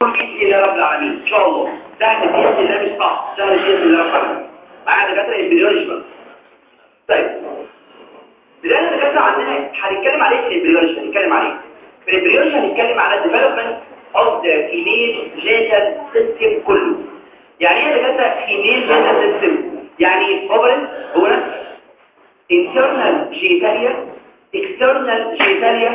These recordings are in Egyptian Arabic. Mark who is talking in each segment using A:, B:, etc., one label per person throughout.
A: باذن الله رب العالمين ان شاء الله سهل باذن الله مش صعب سهل باذن الله رب العالمين معايا دكاتره امبريولوجي بقى طيب بدايه دكاتره عندنا هنتكلم عليه في الامبريولوجي هنتكلم عليه في الامبريولوجي هنتكلم على الديفلوبمنت اوف ذا فيميل جينيتال سيستم كله يعني ايه دكاتره فيميل جينيتال سيستم يعني اوفرن اورنس internal genitalia external genitalia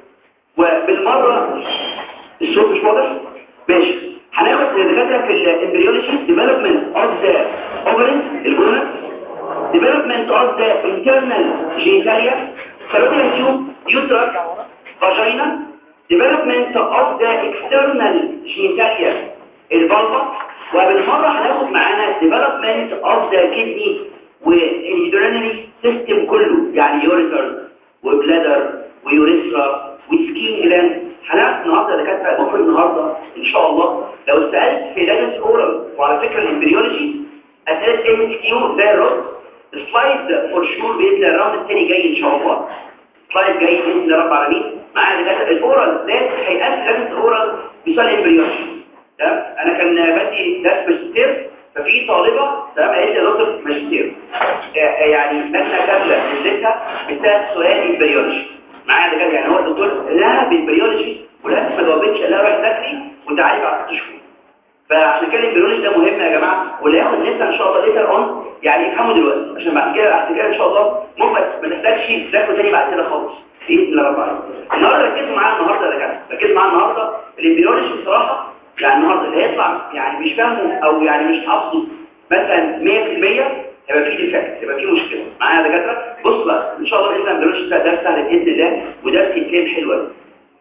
A: وبالمره الصوت مش واضح ماشي هناخد دكاتره في الامبريولوجي ديفلوبمنت اوف ذا اوفرنس الجونس development of the internal genitalia fallopian tube uterus vagina development of the external genitalia الفالفا وبالمره هناخد معانا development of the kidney والurinary system كله يعني يوريتر وبلادر ويوريثرا وسكين جلاند هنعرف النهارده يا دكاتره المفروض النهارده ان شاء الله لو سالت في لجنه اورال وعلى فكره الامبريولوجي اسئله ام اس كيو زي الرد سلايد فور شور باذن الله الراوند الثاني جاي ان شاء الله سلايد جاي باذن الله رب العالمين مع دكاتره الاورال ده هيقاس لجنه الاورال بسؤال الامبريولوجي تمام انا كان بدي درس ماجستير ففي طالبه تمام قالت لي يا دكتور ماجستير يعني لجنه كامله نزلتها بتاعت سؤال امبريولوجي معايا دكاتره يعني هو الدكتور لها بالامبريولوجي وللاسف ما جاوبتش قال لها روح ذاكري وتعالي بعد ست شهور فعشان كده الامبريولوجي ده مهم يا جماعه واللي ياخد لسه ان شاء الله ليتر اون يعني يفهموا دلوقتي عشان بعد كده بعد كده ان شاء الله ممكن ما نحتاجش تذاكروا تاني بعد كده خالص باذن الله رب العالمين النهارده ركزوا معايا النهارده يا دكاتره ركزوا معايا النهارده الامبريولوجي بصراحه يعني النهارده اللي هيطلع يعني مش فاهمه او يعني مش حافظه مثلا 100% هيبقى فيه ديفكت هيبقى فيه مشكله معايا يا دكاتره بصوا بقى ان شاء الله باذن الله الامبريولوجي ده درس سهل باذن الله ودرس يتكلم حلو قوي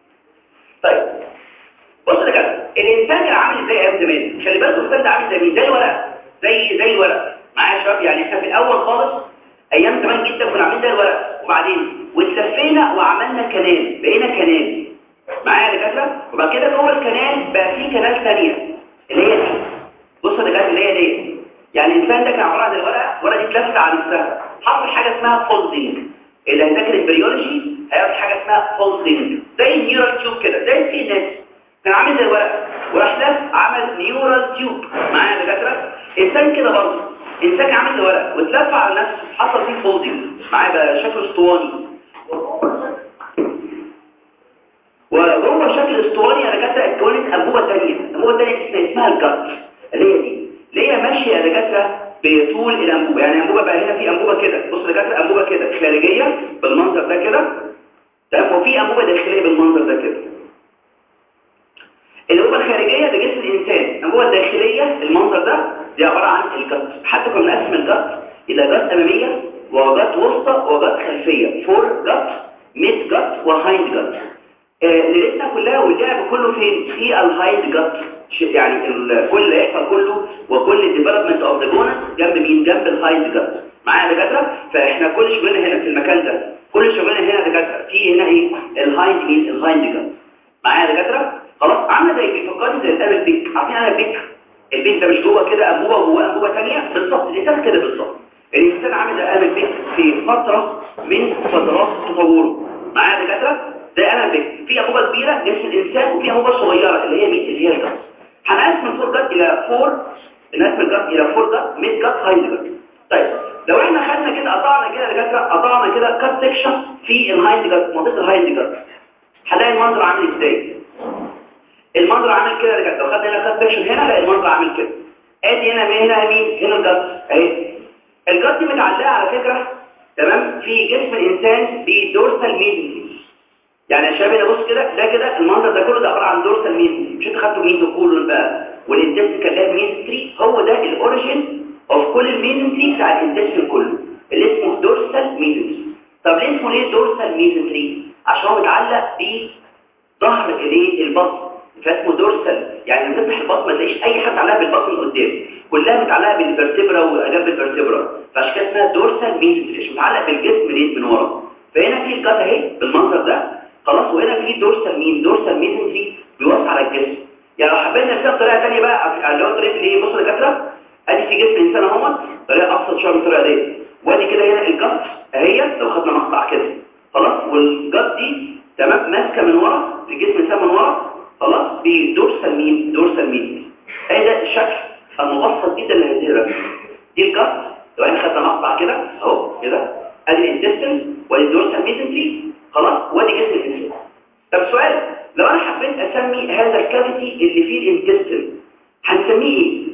A: طيب بص يا دكاتره الانسان كان عامل ازاي ايام زمان خلي بالكم الانسان ده عامل زي مين زي الورق زي زي الورق معايا يا شباب يعني احنا في الاول خالص ايام زمان جدا كنا عاملين زي الورق وبعدين واتلفينا وعملنا كنال بقينا كنال معايا يا دكاتره وبعد كده جوه الكنال بقى في كنال ثانيه اللي هي دي بص يا دكاتره اللي هي دي يعني الانسان ده كان عباره عن الورقه الورقه دي اتلفت على نفسها حصل حاجه اسمها فولدنج اللي هيذاكر البريولوجي هيعرف حاجه اسمها فولدنج زي النيورال تيوب كده زي السينات كان عامل زي الورقه وراح لف عمل نيورال تيوب معايا يا دكاتره انسان كده برضه انسان كان عامل زي ورقه واتلف على نفسه حصل فيه فولدنج معايا بقى شكله اسطواني وجوه شكل اسطواني يا دكاتره اتكونت انبوبه ثانيه انبوبه ثانيه اسمها اسمها الجت اللي هي دي اللي هي ماشيه يا دكاتره بطول الانبوبه يعني انبوبه بقى هنا في انبوبه كده بص يا دكاتره انبوبه كده خارجيه بالمنظر ده كده تمام وفي انبوبه داخليه بالمنظر ده كده الانبوبه الخارجيه ده جسم الانسان الانبوبه الداخليه المنظر ده دي عباره عن الجت حتى كنا بنقسم الجت الى جت اماميه وجت وسطى وجت خلفيه فور جت ميد جت وهايند جت ليلتنا كلها واللعب كله فين في الهايند جت يعني كل اللي هيحصل كله وكل الديفلوبمنت اوف ذا جونس جنب مين جنب الهايند جت معايا دكاتره فاحنا كل شغلنا هنا في المكان ده كل شغلنا هنا دكاتره في هنا ايه الهايند مين الهايند جت معايا دكاتره خلاص عامله زي بيفكرني زي القلب البيك عارفين انا البيك البيك ده مش جوه كده انبوبه وجوه انبوبه ثانيه بالظبط الانسان كده بالظبط الانسان عامل زي قلب البيك في فتره من فترات تطوره معايا دكاتره زي انا البيك في انبوبه كبيره جسم الانسان وفي انبوبه صغيره اللي هي مين اللي هي الجت هنقسم من فور جت الى فور نقسم الجت الى فور جت ميد جت هايند جت طيب لو احنا خدنا كده قطعنا كده يا دكاتره قطعنا كده كات سيكشن في الهايند جت منطقه الهايند جت هنلاقي المنظر عامل ازاي المنظر عامل كده يا دكاتره لو خدنا هنا كات سيكشن هنا هنلاقي المنظر عامل كده ادي هنا مين هنا مين هنا الجت اهي الجت دي متعلقه على فكره تمام في جسم الانسان بدورسال ميدل يعني يا شباب هنا بص كده ده كده المنظر ده كله ده عباره عن دورسال مين مش انت خدتوا مين كولون بقى والانتستين لاب ميزنتري هو ده الاوريجين اوف كل الميزنتري بتاع الانتستين كله اللي اسمه دورسال ميزنتري طب ليه اسمه ليه دورسال ميزنتري عشان هو متعلق بظهر الايه البطن فاسمه دورسال يعني لما تفتح البطن ما تلاقيش اي حد عليها بالبطن قدام كلها متعلقه بالفرتبرا وجنب الفرتبرا فعشان كده اسمها دورسال ميزنتري مش متعلق بالجسم ليه من ورا فهنا في الجت اهي بالمنظر ده خلاص وهنا في دورسال مين دورسال ميزنتري بيوصل على الجسم يعني لو حبينا نرسمها بطريقه ثانيه بقى اللي هو طريقه ايه بص يا دكاتره ادي في جسم الانسان اهوت طريقه ابسط شويه من الطريقه دي وادي كده هنا الجت اهي لو خدنا مقطع كده خلاص والجت دي تمام ماسكه من ورا لجسم الانسان من ورا خلاص بدورسال مين دورسال مين ايه ده الشكل المبسط جدا لهذه الرسمه دي الجت لو احنا خدنا مقطع كده اهو كده ادي الانتستين وادي الدورسال ميزنتري خلاص وادي جسم الانسان طب سؤال لو انا حبيت اسمي هذا الكافيتي اللي فيه الانتستين هنسميه ايه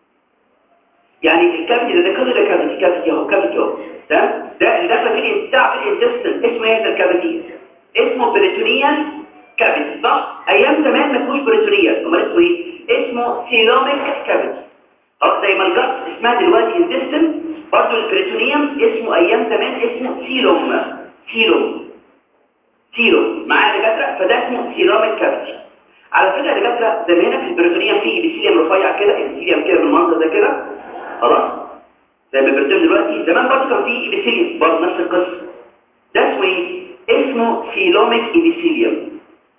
A: يعني الكافيتي ده ده كله ده كافيتي كافيتي اهو كافيتي اهو تمام ده اللي داخل فيه بتاع الانتستين اسمه ايه هذا الكافيتي اسمه بريتونيال كافيتي صح ايام زمان ما اسموش بريتونيال امال اسمه ايه اسمه سيلوميك كافيتي اه زي ما الجرس اسمها دلوقتي انتستين برضه البريتونيوم اسمه ايام زمان اسمه سيلوم سيلوم سيلوم معايا دكاتره فده اسمه سيلوميك كافيتي على فكره يا دكاتره زي ما هنا في البريتونيوم في ابيثيليوم رفيع كده ابيثيليوم كده بالمنظر ده كده خلاص زي ما برسم دلوقتي زمان برضه كان في ابيثيليوم برضه نفس القصه ده اسمه ايه اسمه سيلوميك ابيثيليوم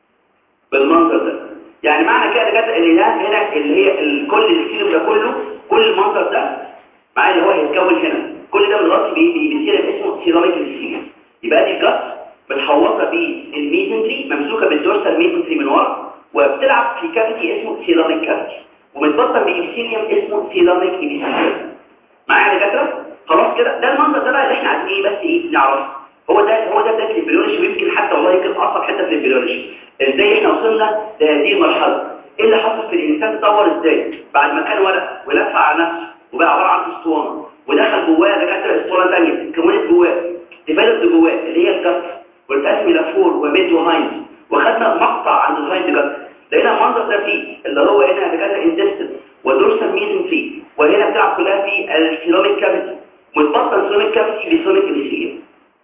A: بالمنظر ده يعني معنى كده دكاتره ان ده هنا اللي هي ال- كل السيلوم ده كله كل المنظر ده معايا اللي هو هيتكون هنا كل ده متغطي بسيلم اسمه سيراميك السيلم يبقى دي الجت متحوطه بالميزنتري ممسوكه بالدورسال ميزنتري من ورا وبتلعب في كافيتي اسمه سيراميك كافيتي ومتبطن بإبسيليوم اسمه سيراميك إبسيليوم معايا يا دكاتره خلاص كده ده المنظر ده بقى اللي احنا عايزين ايه بس ايه نعرفه هو ده هو ده بدايه الامبريولوجي ويمكن حتى والله يمكن اصعب حته في الامبريولوجي ازاي احنا وصلنا لهذه المرحله ايه اللي حصل في الانسان تطور ازاي بعد ما كان ورق ولف على نفسه وبقى عباره عن اسطوانه ودخل جواه دكاتره اسطوانه ثانيه كونت جواه ديفلوبد جواه اللي هي الجت والتقسم الى فور وميد وهايند وخدنا مقطع عند الهايند جت لقينا المنظر ده فيه اللي هو هنا دكاتره انتستين ودورسال ميزن فيه وهنا بتلعب كلها في السيلوميك كافيتي متبطن سيلوميك كافيتي بسيلوميك ابيثيليوم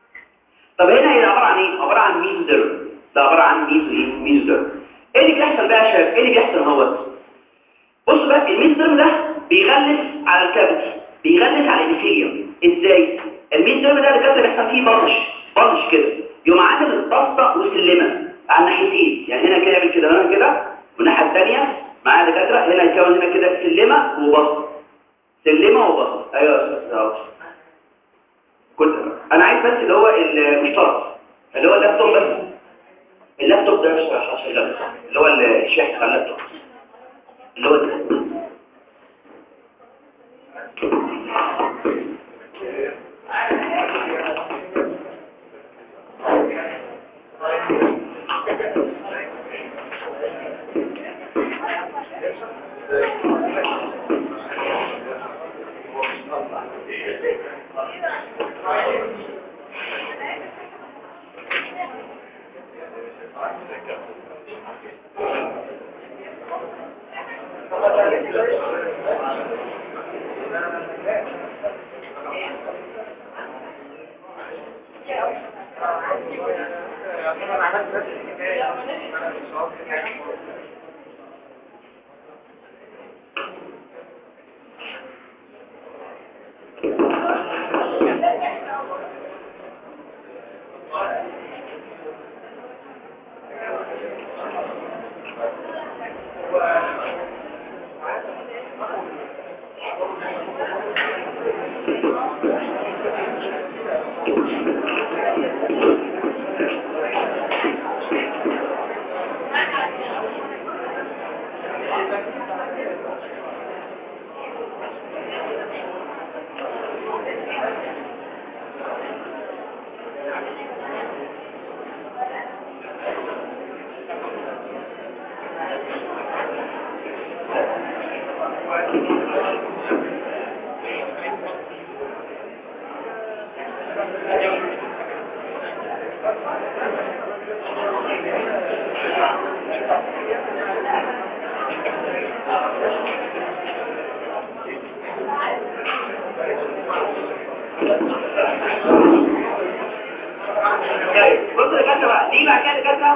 A: طب هنا هي عباره عن ايه عباره عن ميزوديرم ده عباره عن ميزو ايه ميزوديرم ايه اللي بيحصل بقى يا شباب ايه اللي بيحصل اهوت بصوا بقى الميزوديرم ده بيغلس على الكافيتي بيغلس على الابيثيليوم ازاي الميزوديرم ده اللي كان بيحصل فيه بلش بلش كده يقوم عامل البسطه والسلمه على الناحيتين يعني هنا كده يعمل كده هنا كده والناحيه الثانيه معاه دكاتره هنا يكون هنا كده سلمه وبسطه سلمه وبسطه ايوه يا استاذ أهو. كنت انا عايز بس اللي هو المشترك اللي هو اللابتوب بس اللابتوب ده مش شغال اللي هو الشاحن بتاع اللابتوب اللي هو ده طيب بص يا كاتره بقى دي بقى كده يا كاتره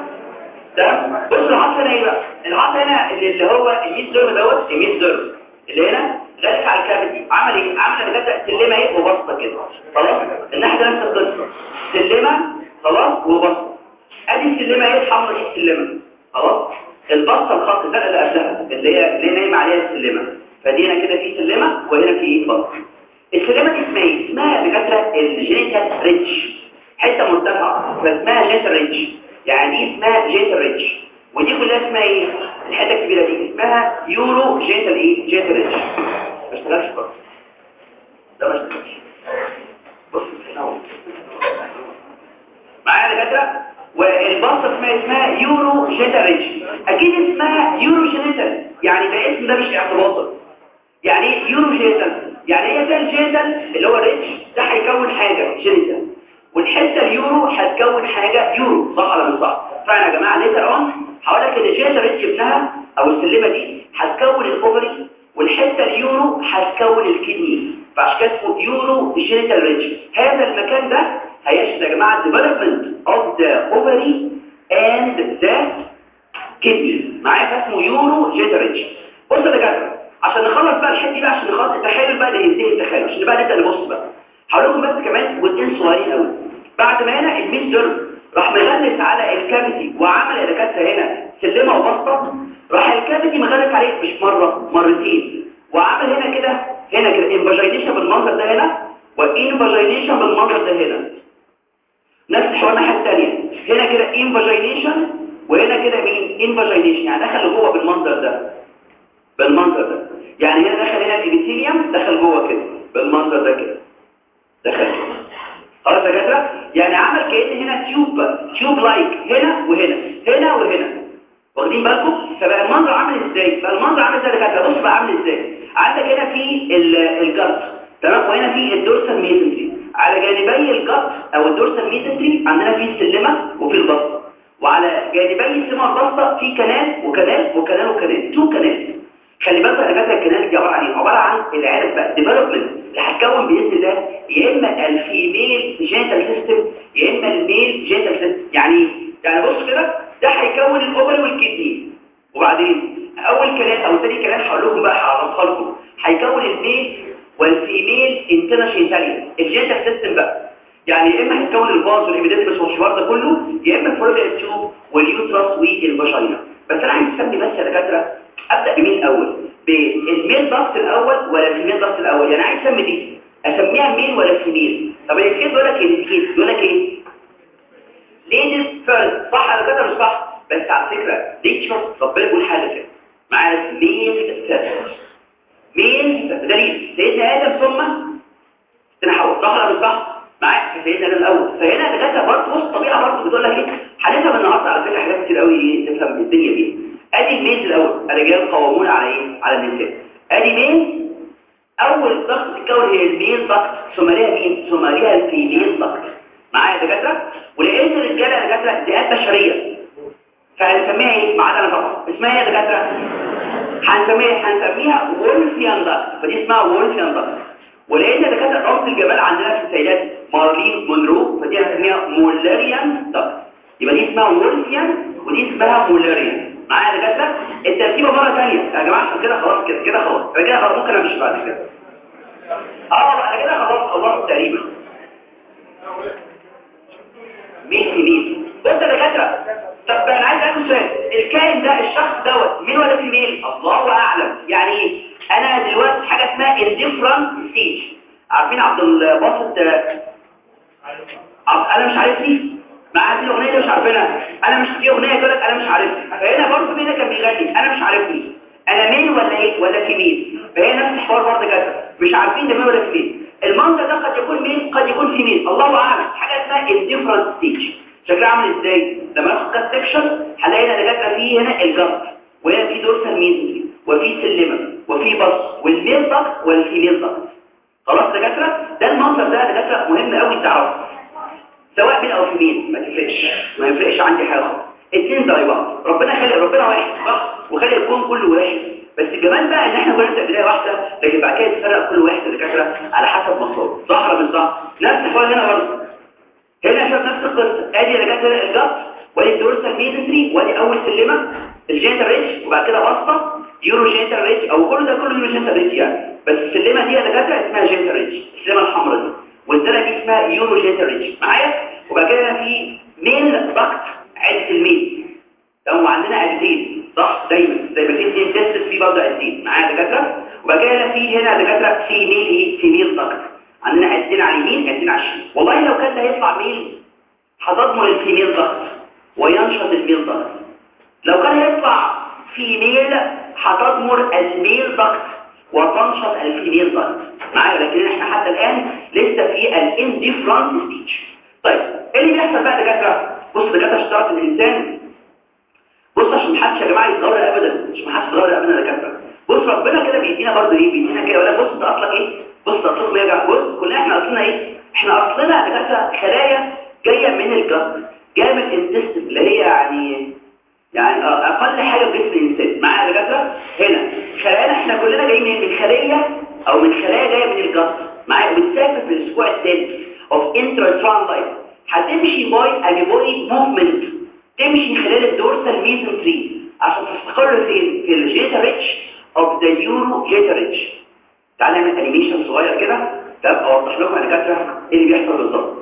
A: تمام بص اللي حصل هنا ايه بقى اللي حصل هنا اللي اللي هو الميت زرم دوت الميت زرم اللي هنا غلس على الكافيتي عمل ايه عمل كده سلمه ايه وبسطه كده خلاص الناحيه ده نفس القصه سلمه خلاص وبسطه ادي السلمه ايه الحمراء دي السلمه خلاص البسطه الخط ده اللي قبلها اللي هي اللي هي نايم عليها السلمه فدي هنا كده في سلمه وهنا في ايه بسطه السلمه دي اسمها ايه اسمها دكاتره الجينيتال ريتش حته مرتفعه فاسمها جينيتال ريتش يعني دي اسمها جينيتال ريتش ودي كلها اسمها ايه الحته الكبيره دي اسمها يورو جيتال ايه جيتال ريتش ما اشتغلش برضه ده ما اشتغلش بص هنا اهو معايا يا دكاتره والبسطه اسمها اسمها يورو جيتال ريتش اكيد اسمها يورو جيتال يعني ده اسم ده مش اعتباطي يعني ايه يورو جيتال يعني هي ده الجيتال اللي هو ريتش ده هيكون حاجه جيتال والحته اليورو هتكون حاجه يورو صح ولا مش صح فانا يا جماعه ليتر اون هقول لك ان الجيتال ريتش ابنها او السلمه دي هتكون الاوفري والحته اليورو هتكون الكدني فعشان كده اسمه يورو جينيتال ريتش هذا المكان ده هيشهد يا جماعه development of the ovary and the kidney معايا فاسمه يورو جينيتال ريتش بص يا دكاتره عشان نخلص بقى الحته دي بقى عشان نخلص التخيل بقى ده ينتهي التخيل عشان بقى نبدا نبص بقى هقول لكم بس كمان جزئين صغيرين قوي بعد ما هنا الميد جيرم راح مغلس على الكافيتي وعمل يا دكاتره هنا سلمه وبسطه راح الكافيتي مغلس عليه مش مره مرتين وعمل هنا كده هنا كده انفاجينيشن بالمنظر ده هنا وانفاجينيشن بالمنظر ده هنا نفس الحوار الناحيه الثانيه هنا كده انفاجينيشن وهنا كده مين انفاجينيشن يعني دخل لجوه بالمنظر ده بالمنظر ده يعني هنا دخل هنا الابيثيليوم دخل جوه كده بالمنظر ده كده دخل خلاص يا دكاتره يعني عمل كأن هنا تيوب تيوب لايك هنا وهنا هنا وهنا واخدين بالكم فبقى المنظر عامل ازاي بقى المنظر عامل ازاي يا دكاتره بص بقى عامل ازاي عندك هنا في الجت تمام وهنا في الدورسال ميزنتري على جانبي الجت او الدورسال ميزنتري عندنا في السلمه وفي البسطه وعلى جانبي السلمه والبسطه في كنال وكنال وكنال وكنال تو كنال خلي بالك يا دكاتره الكنال دي عباره عن ايه عباره عن العرق بقى ديفلوبمنت اللي هتكون باذن الله يا اما الفيميل جينيتال سيستم يا اما الميل جينيتال سيستم يعني يعني بص كده ده هيكون الاوفري والكدني وبعدين اول كلام او ثاني كلام هقول لكم بقى هعرفها لكم هيكون الميل والفيميل انتنا جينيتاليا الجينيتال سيستم بقى يعني يا اما هيكون الباز والابيديدمس والحوار ده كله يا اما الفلوبيا تيوب واليوترس والفاجينا بس انا عايز اسمي بس يا دكاتره ابدا بمين الاول بالميل ضغط الاول ولا الفيميل ضغط الاول يعني عايز اسمي دي اسميها ميل ولا فيميل طب الكيس بيقول لك ايه الكيس بيقول لك ايه ليديز فيرست صح على كده مش صح بس على فكره نيتشر ربنا بيقول حاجه كده معانا ميل فيرست ميل دليل سيدنا ادم ثم سيدنا حواء صح ولا مش صح معاك سيدنا ادم الاول فهنا دكاتره برضه بص الطبيعه برضه بتقول لك ايه هنفهم النهارده على فكره حاجات كتير قوي تفهم الدنيا دي ادي الميل الاول الرجال قوامون على ايه على النساء ادي ميل اول ضغط تتكون هي الميل ضغط ثم ليها مين ثم ليها الفيميل ضغط معايا يا دكاتره ولقيت الرجاله يا دكاتره ذئاب بشريه فهنسميها ايه معانا انا طبعا اسمها ايه يا دكاتره هنسميها هنسميها وولفيان ضغط فدي اسمها وولفيان ضغط ولقيت يا دكاتره رمز الجمال عندنا في السيدات مارلين مونرو فدي هنسميها مولاريان ضغط يبقى دي اسمها وولفيان ودي اسمها مولاريان معايا يا دكاتره الترتيبه مره ثانيه يا جماعه عشان كده خلاص كده كده خلاص انا كده خلاص ممكن امشي بعد كده اه انا كده خلاص خلصت تقريبا مين في مين بص يا دكاتره طب انا عايز اسال سؤال الكائن ده الشخص دوت مين ولا في مين الله اعلم يعني ايه انا دلوقتي حاجه اسمها indifferent ستيج عارفين عبد الباسط عبد انا مش عارف دي معاه دي الاغنيه دي مش عارفينها انا مش في اغنيه يقول لك انا مش عارفها فهنا برضه مين كان بيغني انا مش عارفني انا مين ولا ايه ولا في مين فهي نفس الحوار برضه كده مش عارفين ده مين ولا في مين المنظر ده قد يكون مين قد يكون في مين الله اعلم حاجه اسمها indifferent ستيج شكلها عامل ازاي لما ناخد كات سكشن هنلاقي هنا دكاتره فيه هنا الجنب وهنا في دورسال ميزنري وفي سلمه وفي بص والميل ضغط والفيميل ضغط خلاص دكاتره ده المنظر ده دكاتره مهم قوي تعرفه سواء مين او في مين ما تفرقش ما يفرقش عندي حاجه اتنين زي بعض ربنا خلق ربنا واحد صح وخلق الكون كله واحد بس الجمال بقى ان احنا كلنا في بدايه واحده لكن بعد كده يتفرق كل واحد دكاتره على حسب مصدره صح ولا مش صح نفس الحوار هنا برضه هنا شاف نفس القصه ادي دكاتره الجط وادي الدورسال ميزنتري وادي اول سلمه الجينيتال ريتش وبعد كده بسطه يورو جينيتال ريتش او كل ده كله يورو جينيتال ريتش يعني بس السلمه دي يا دكاتره اسمها جينيتال ريتش السلمه الحمراء دي والزرع دي اسمها يورو جينيتال ريتش معايا وبعد كده في ميل ضغط عده الميل تمام وعندنا عدتين صح دايما زي ما في اثنين تيست في برضه عدتين معايا دكاتره وبعد كده في هنا دكاتره في ميل ايه في ميل ضغط عندنا عدتين على اليمين عدتين على الشمال والله لو كان ده هيطلع ميل هتضمن الفيميل ضغط وينشط الميل ضغط لو كان يطلع فيميل هتضمر الميل ضغط وتنشط الفيميل ضغط معايا لكن احنا حتى الان لسه في الانديفرنت ستيج طيب ايه اللي بيحصل بقى دكاتره بص دكاتره اشترط الانسان بص عشان محدش يا جماعه يتغير ابدا مش محدش يتغير ابدا يا دكاتره بص ربنا كده بيدينا برضه ايه بيدينا كده ولا بص انت اصلك ايه بص اصلك يرجع بص كلنا احنا اصلنا ايه احنا اصلنا يا دكاتره خلايا جايه من الجسم جايه من الانتستين اللي هي يعني يعني اقل حاجه في جسم الانسان معايا يا دكاتره هنا خلايانا احنا كلنا جايين من خليه او من خلايا جايه من الجسم معايا بتسافر في الاسبوع الثالث اوف انتراتران لايف هتمشي باي انيبويد موفمنت تمشي خلال الدورسال ميزنتري عشان تستقر فين في الجيتا ريتش اوف ذا يورو جيتا ريتش تعال نعمل انيميشن صغير كده طب اوضح لكم يا دكاتره ايه اللي بيحصل بالظبط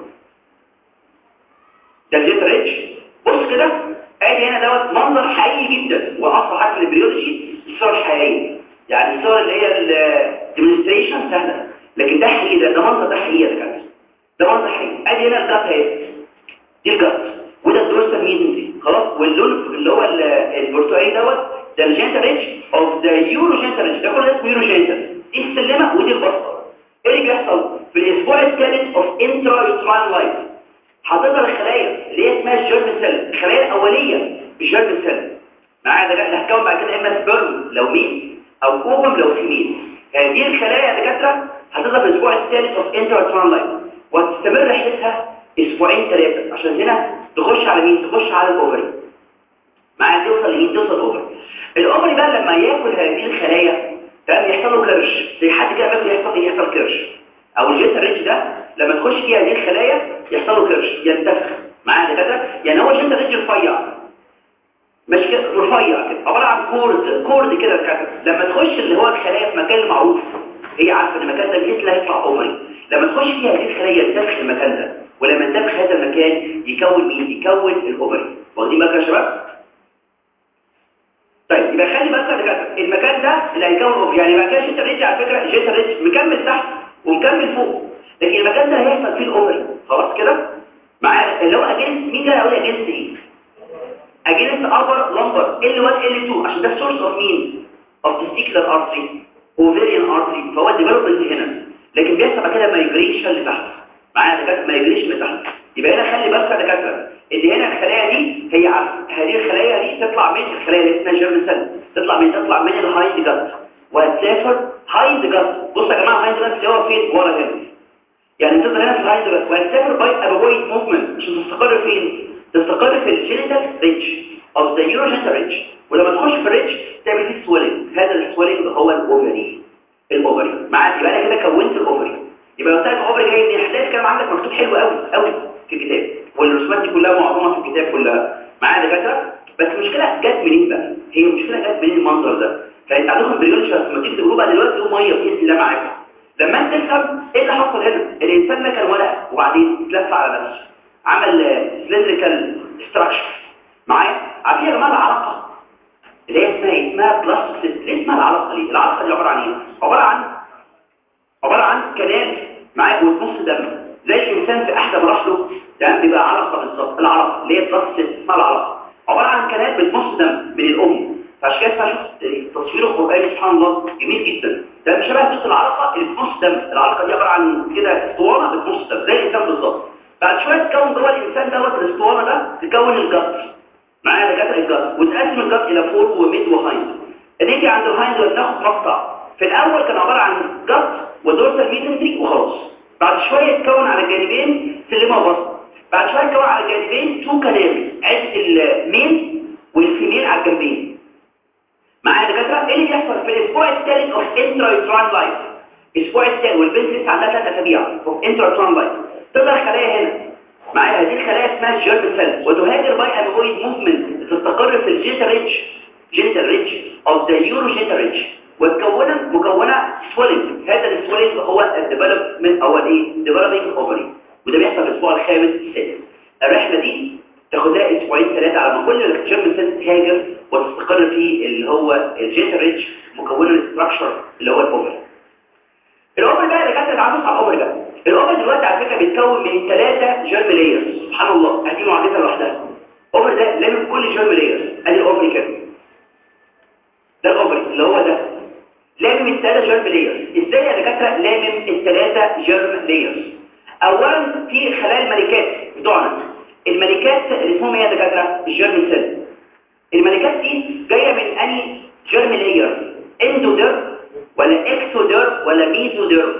A: ده الجيتا ريتش بص كده ادي هنا دوت منظر حقيقي جدا واصل حاجه في البريولوجي الصور الحقيقيه يعني الصور اللي هي الديمونستريشن سهله لكن ده حقيقي ده, ده منظر ده حقيقي يا دكاتره ده منظر حقيقي ادي هنا الجت اهي دي الجت وده الدورسال ميزنتري خلاص واللون اللي هو البرتقالي دوت ده الجينتا ريتش اوف ذا يورو جينتا ريتش ده كله اسمه يورو جينتا دي السلمه ودي البسطه ايه اللي بيحصل في الاسبوع الثالث اوف انترا يوتران لايف هتظهر الخلايا اللي هي اسمها الجيرم سيل الخلايا الاوليه الجيرم سيل معايا ده اللي هتكون بعد كده اما سبرم لو مين او اوفم لو فيميل هذه الخلايا يا دكاتره هتظهر في الاسبوع الثالث اوف انترا يوتران لايف وتستمر رحلتها اسبوعين ثلاثه عشان هنا تخش على مين تخش على الاوفري معايا توصل لمين توصل الاوفري الاوفري بقى لما ياكل هذه الخلايا تمام يحصل له كرش زي حد كده بياكل يحصل ايه يحصل كرش او الجيتا ريتش ده لما تخش فيها هذه الخلايا يحصل له كرش ينتفخ معايا كده يعني هو الجيتا ريتش رفيع مش كده رفيع كده عباره عن كورد كورد كده كده لما تخش اللي هو الخلايا في مكان معروف هي عارفه ان المكان ده باذن الله هيطلع اوفري لما تخش فيها هذه الخلايا ينتفخ المكان ده ولما ينتفخ هذا المكان يكون مين يكون الاوفري واخدين بالك يا شباب طيب يبقى خلي بالك يا دكاتره المكان ده اللي هيكون اوفري يعني مكان جيتا ريتش على فكره جيتا ريتش مكمل تحت ومكمل فوق لكن المكان ده هيحصل فيه الاوفري خلاص كده معايا اللي هو اجنس مين ده هقول اجنس ايه اجنس ابر لمبر L1 L2 عشان ده السورس اوف مين اوف testicular artery ovarian artery فهو الديفلوبمنت هنا لكن بيحصل بعد كده مايجريشن لتحت معايا دكاتره مايجريشن لتحت يبقى هنا خلي بالك يا دكاتره ان هنا الخلايا دي هي عارف هذه الخلايا دي تطلع من الخلايا اللي اسمها جيرم سيل تطلع من تطلع من الهايند جات وهتسافر هايند جات بص يا جماعه الهايند جات اللي هو فين ورا هنا يعني تظهر هنا في الهايند جات وهتسافر باي ابويد موفمنت عشان تستقر فين تستقر في الجينيتال ريتش او ذا يوروجينيتال ريتش ولما تخش في الريتش تعمل فيه سويلنج هذا السويلنج هو الاوفري الاوفري معاك يبقى انا كده كونت الاوفري يبقى لو طلعت الاوفري جاي منين هتلاقي الكلام عندك مكتوب حلو قوي قوي في الكتاب والرسومات دي كلها معظمها في الكتاب كلها معايا دكاتره بس المشكله جت منين بقى هي المشكله جت منين المنظر ده فانت عندكم بريولوجي لما تيجي تقولوا بقى دلوقتي يقوم ميه باذن الله معاكم لما انت تفهم ايه اللي حصل هنا الانسان ده كان ورق وبعدين اتلف على نفسه عمل سلندريكال ستراكشر معايا عارفين يا جماعه العلاقه اللي هي اسمها ايه اسمها بلاستيك ليه اسمها العلاقه دي العلاقه دي عباره عن ايه عباره عن عباره عن كنال معايا وتنص دم زي الانسان في احدى مراحله تمام بيبقى علقه بالظبط العلقه اللي هي بلاستيك اسمها العلقه عباره عن كنال بتنص دم من الام فعشان كده شفت تصوير القرآن سبحان الله جميل جدا ده مش شبه نص العلقه اللي بتنص دم العلقه دي عباره عن كده اسطوانه بتنص دم زي الانسان بالظبط بعد شويه تكون جوه الانسان دوت الاسطوانه ده تكون الجت معايا دكاتره الجت وتقسم الجت الى فور وميد وهايند نيجي عند الهايند وناخد مقطع في الاول كان عباره عن جت ودورسال ميزنتري وخلاص بعد شويه يتكون على الجانبين سلمه وبسط بعد شويه يتكون على الجانبين تو كنال عده الميل والفيميل على الجنبين معايا دكاتره ايه اللي بيحصل في الاسبوع الثالث اوف انترايتران لايف الاسبوع الثالث والبنت لسه عندها ثلاث اسابيع اوف انترايتران لايف تظهر خلايا هنا معايا هذه الخلايا اسمها الجيرم سيل وتهاجر باي اميبويد موفمنت تستقر في الجيتا ريتش جيتا ريتش او ذا يورو جيتا ريتش وتكون مكونه سويلنج هذا السويلنج هو الديفلوبمنت او الايه ديفلوبينج اوفري وده بيحصل في الاسبوع الخامس السادس الرحله دي تاخد لها اسبوعين ثلاثه على ما كل الجيرم سيل تهاجر وتستقر في اللي هو الجيتا ريتش مكونه الاستراكشر اللي هو الاوفري الاوفري بقى اللي كانت عامل على الاوفري ده الاوفر دلوقتي على فكره بيتكون من ثلاثه جيرم لايرز سبحان الله هدي معجزه لوحدها اوفر ده لامم كل جيرم لايرز ادي الاوفري كده ده الاوفري اللي هو ده لامم الثلاثه جيرم لايرز ازاي يا دكاتره لامم الثلاثه جيرم لايرز اولا في خلايا الملكات بتوعنا الملكات اللي اسمهم ايه يا دكاتره الجيرم سيل الملكات دي جايه من اني جيرم لاير اندودير ولا اكسودير ولا ميزودير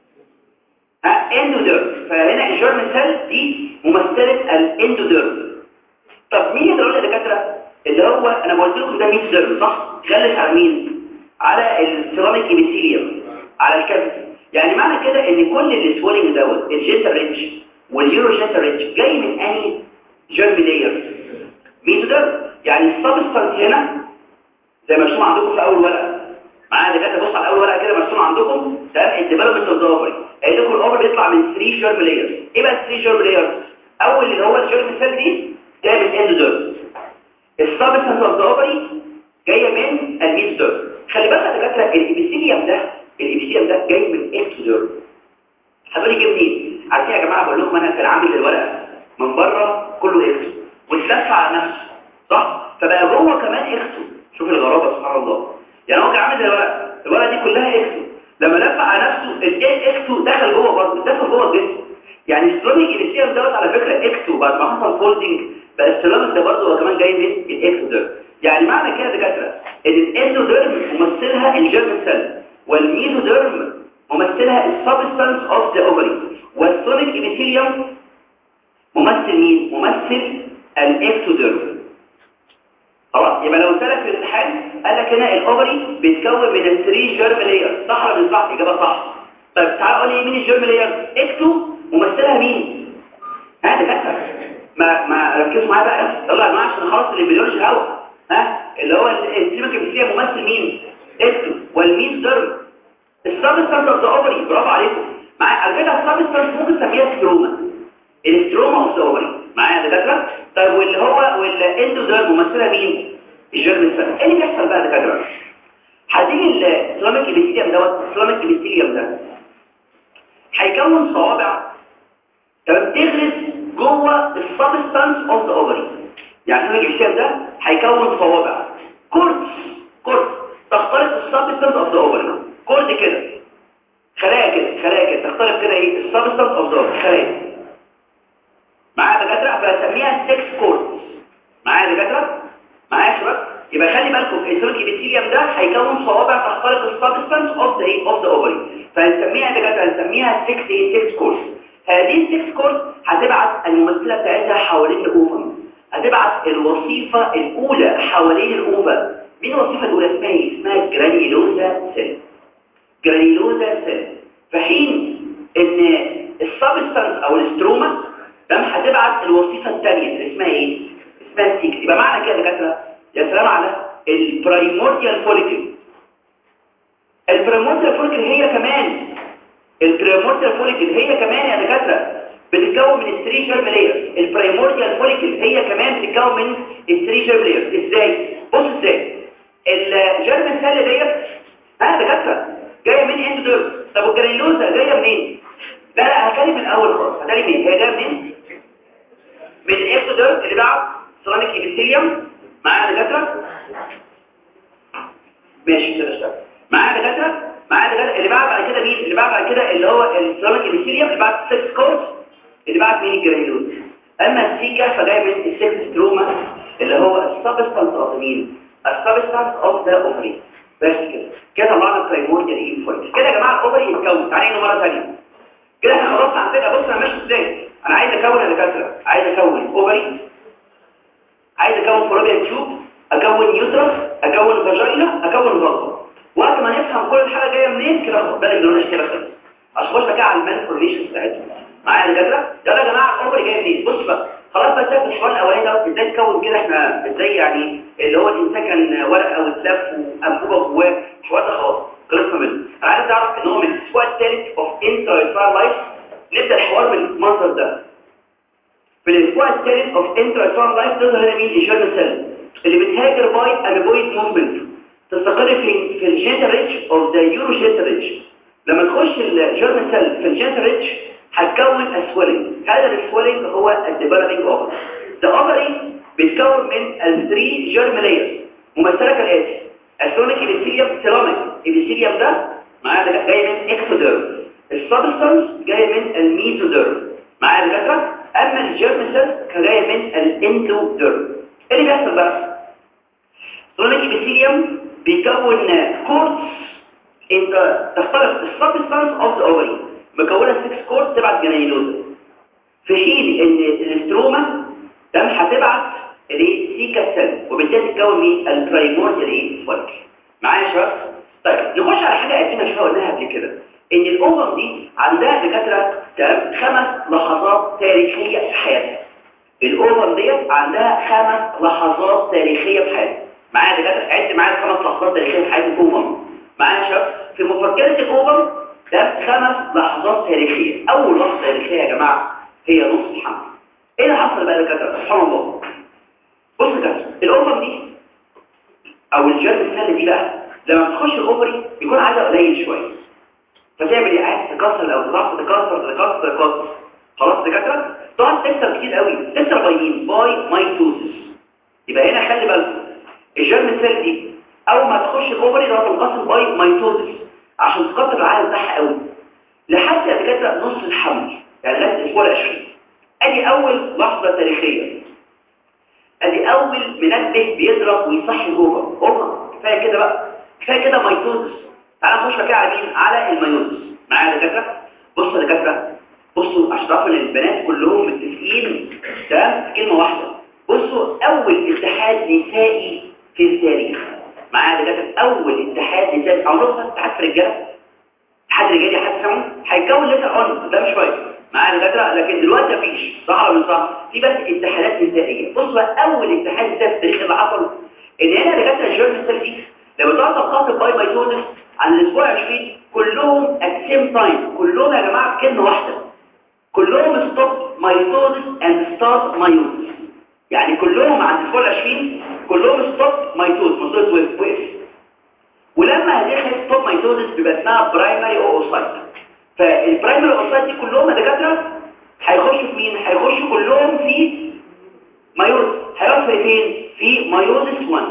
A: ها اندودير فهنا الجيرم سيل دي ممثله الاندودير طب مين اللي يا دكاتره اللي هو انا قلت لكم ده ميزودير صح غلس على مين على السيراميك ايبيثيليوم على الكافيتي يعني معنى كده ان كل السويلنج دوت الجيتر ريتش واليورو جيتر ريتش جاي من اني جيرم لاير ميزودير يعني السبستانس هنا زي ما مرسوم عندكم في اول ورقه معايا دكاتره بص على اول ورقه كده مرسوم عندكم تمام الديفلوبمنت اوف ذا اوفري قايل لكم الاوفر بيطلع من 3 جيرم لايرز ايه بقى 3 جيرم لايرز اول اللي هو الجيرم سيل دي جايه من اندوديرم السبستانس اوف ذا اوفري جايه من الميزوديرم خلي بالك يا دكاتره الابيثيليوم ده الابيثيليوم ده جاي من اكتوديرم هتقولي جه منين عارفين يا جماعه بقول لكم انا كان عامل الورقه من بره كله اكتو واتلف على نفسه صح فبقى جوه كمان اكتو شوف الغرابه سبحان الله يعني هو كان عامل زي الورقه الورقه دي كلها اكتو لما لف على نفسه الايه اكتو دخل جوه برضه دخل جوه الجسم يعني السلاميك ايبيثيليوم دوت على فكره اكتو بعد ما حصل فولدنج بقى السلامك ده برضه هو كمان جاي من الاكتوديرم يعني معنى كده يا دكاتره ان الاندوديرم ممثلها الجيرم سيل والميزوديرم ممثلها السبستانس اوف ذا اوفري والسونيك ايبيثيليوم ممثل مين ممثل الاكتوديرم خلاص يبقى لو سالك في الامتحان قال لك هنا الاوفري بيتكون من الثري جيرم لاير صح ولا مش صح اجابه صح طيب تعال قول لي مين الجيرم لاير اكتو ممثلها مين ها دكاتره ما ما ركزوا معايا بقى يلا يا جماعه عشان خلاص الامبريولوجي الهوا ها اللي هو السيمك بيسيه ممثل مين اكتو والمين ديرم السبستانس اوف ذا اوفري برافو عليكم معايا على فكره السبستانس ممكن تسميها ستروما الاستروما اوف ذا اوفري معايا يا دكاتره طيب واللي هو والاندوديرم ممثلها مين الجيرم سيل ايه اللي بيحصل بقى يا دكاتره هتيجي السلاميك ايبيثيليوم دوت السلاميك ايبيثيليوم ده هيكون صوابع تمام تغرز جوه السبستانس اوف ذا اوفري يعني السلاميك ايبيثيليوم ده هيكون صوابع كورد كورد تخترق السبستانس اوف ذا اوفري كورد كده خلايا كده خلايا كده تخترق كده ايه السبستانس اوف ذا اوفري خلايا معايا دكاتره فاسميها 6 كورد معايا دكاتره معايا يا شباب يبقى خلي بالكم السلوك ايبيثيليوم ده هيكون صوابع تخترق السبستانس اوف ذا ايه اوف ذا اوفري فهنسميها دكاتره هنسميها 6 ايه 6 كورد هذه ال 6 كورد هتبعت الممثله بتاعتها حوالين الاوفم هتبعت الوظيفه الاولى حوالين الاوفم مين الوظيفه الاولى اسمها ايه اسمها جرانيلوزا سيل جرانيلوزا سيل في حين ان السبستانس او الاستروما تمام هتبعت الوظيفه الثانيه اللي اسمها ايه اسمها السيك يبقى معنى كده يا دكاتره يا سلام على البرايمورديال فوليكل البرايمورديال فوليكل هي كمان البرايمورديال فوليكل هي كمان يا دكاتره بتتكون من الثري جيرم لايرز البرايمورديال فوليكل هي كمان بتتكون من الثري جيرم لايرز ازاي بص ازاي الجيرم سيل ديت ها دكاتره جايه من اندوديرم طب والجرانيلوزا جايه منين لا لا هتكلم من الاول خالص هتكلم منين هي جايه منين من الاكتوديرم اللي بعد سيراميك ايبيثيليوم معايا دكاتره ماشي كده اشتغل معايا دكاتره معايا دكاتره اللي بعد بعد كده مين اللي بعد بعد كده اللي هو السيراميك ايبيثيليوم اللي بعد 6 كورس اللي بعد مين الجرانيولوز اما السيكا فجاي من السكس ستروما اللي هو السبستانس اوف مين السبستانس اوف ذا اوفري بس كده كده طلعنا البرايمورديال ايفويد كده يا جماعه الاوفري يتكون تعالى هنا مره ثانيه كده احنا خلاص على فكره بص انا ماشي ازاي انا عايز اكون يا دكاتره عايز اكون اوفري عايز اكون فلوبيان تيوب اكون يوترس اكون فاجينا اكون بطن وقت ما نفهم كل الحاجه جايه منين كده خد بالك دول كده خالص اشخاص بقى على المانفورميشن بتاعتهم معايا يا دكاتره يلا يا جماعه الاوفري جاي منين بص بقى خلاص بقى شايف الحوار الاولاني ده ازاي تكون كده احنا ازاي يعني اللي هو الانسان كان ورقه واتلف وانبوبه جواه الحوار ده خلاص خلصنا منه انا عايز اعرف ان هو من الاسبوع الثالث اوف انترا لايف نبدا الحوار من المنظر ده في الاسبوع الثالث اوف انترا لايف تظهر هنا مين الجيرم سيل اللي بتهاجر باي اميبويد موفمنت تستقر في في الجينيتال ريتش اوف ذا يورو جينيتال ريتش لما تخش الجيرم سيل في الجينيتال ريتش هتكون اسويلنج هذا الاسويلنج هو الديفلوبينج اوفر the ovary بتكون من الثري جيرم لايرز ممثله كالاتي السونيك ابيثيليوم سيراميك الابيثيليوم ده معايا ده جاي من اكسوديرم السبستانس جاي من الميزوديرم معايا دكاتره اما الجيرم سيل جاي من الاندوديرم ايه اللي بيحصل بقى سونيك ابيثيليوم بيكون كورتس انت تختلف السبستانس اوف ذا اوفري مكونه 6 كورتس تبعت جنينوزا في حين ان الاستروما ده مش هتبعت الايه سيكا سيل وبالتالي تتكون مين البرايمورديال ايه فولك معايا يا شباب طيب نخش على حاجه قديمه شويه قلناها قبل كده ان الامم دي عندها دكاتره تمام خمس لحظات تاريخيه في حياتها الامم ديت عندها خمس لحظات تاريخيه في حياتها معايا دكاتره عد معايا خمس لحظات تاريخيه في حياه الامم معايا يا شباب في مفكره الامم ده خمس لحظات تاريخيه اول لحظه تاريخيه يا جماعه هي نص الحمل ايه اللي حصل بقى دكاتره سبحان الله بص كده الامم دي او الجرم السل دي بقى لما بتخش الاوفري بيكون عدد قليل شويه فتعمل ايه عايز تكسر او تضغط تكسر تكسر تكسر خلاص دكاتره تقعد تكسر كتير قوي تكسر باي مين باي مايتوزس يبقى هنا خلي بالك الجرم السل دي اول ما تخش الاوفري ده تنقسم باي مايتوزس عشان تكسر العدد بتاعها قوي لحد يا دكاتره نص الحمل يعني لغايه الاسبوع ال20 ادي اول لحظه تاريخيه ادي اول منبه بيضرب ويصحي جوه اوفر كفايه كده بقى كفايه كده مايتوزس تعالى نخش بقى على مين على المايوزس معايا يا دكاتره بصوا يا دكاتره بصوا عشان تعرفوا ان البنات كلهم متفقين ده في كلمه واحده بصوا اول اتحاد نسائي في التاريخ معايا يا دكاتره اول اتحاد نسائي عمركم اتحاد في الرجاله اتحاد رجالي حد سمعوا هيتكون لسه اون قدام شويه معايا دكاتره لكن دلوقتي مفيش صح ولا مش صح في بس اتحادات نسائيه بص بقى اول اتحاد نسائي في التاريخ اللي حصل ان هنا دكاتره الجيرم سيل دي لما تقعد تقاطع باي مايتوزس عن الاسبوع 20 كلهم ات سيم تايم كلهم يا جماعه كلمه واحده كلهم ستوب مايتوزس اند ستارت مايوزس يعني كلهم عند الاسبوع 20 كلهم ستوب مايتوزس مايتوزس وقف ولما هذه ستوب مايتوزس بيبقى اسمها برايمري اوسايت فالبرايمري اوسايت دي كلهم يا دكاتره هيخشوا في مين هيخشوا كلهم في مايوزس هيقف فين في مايوزس 1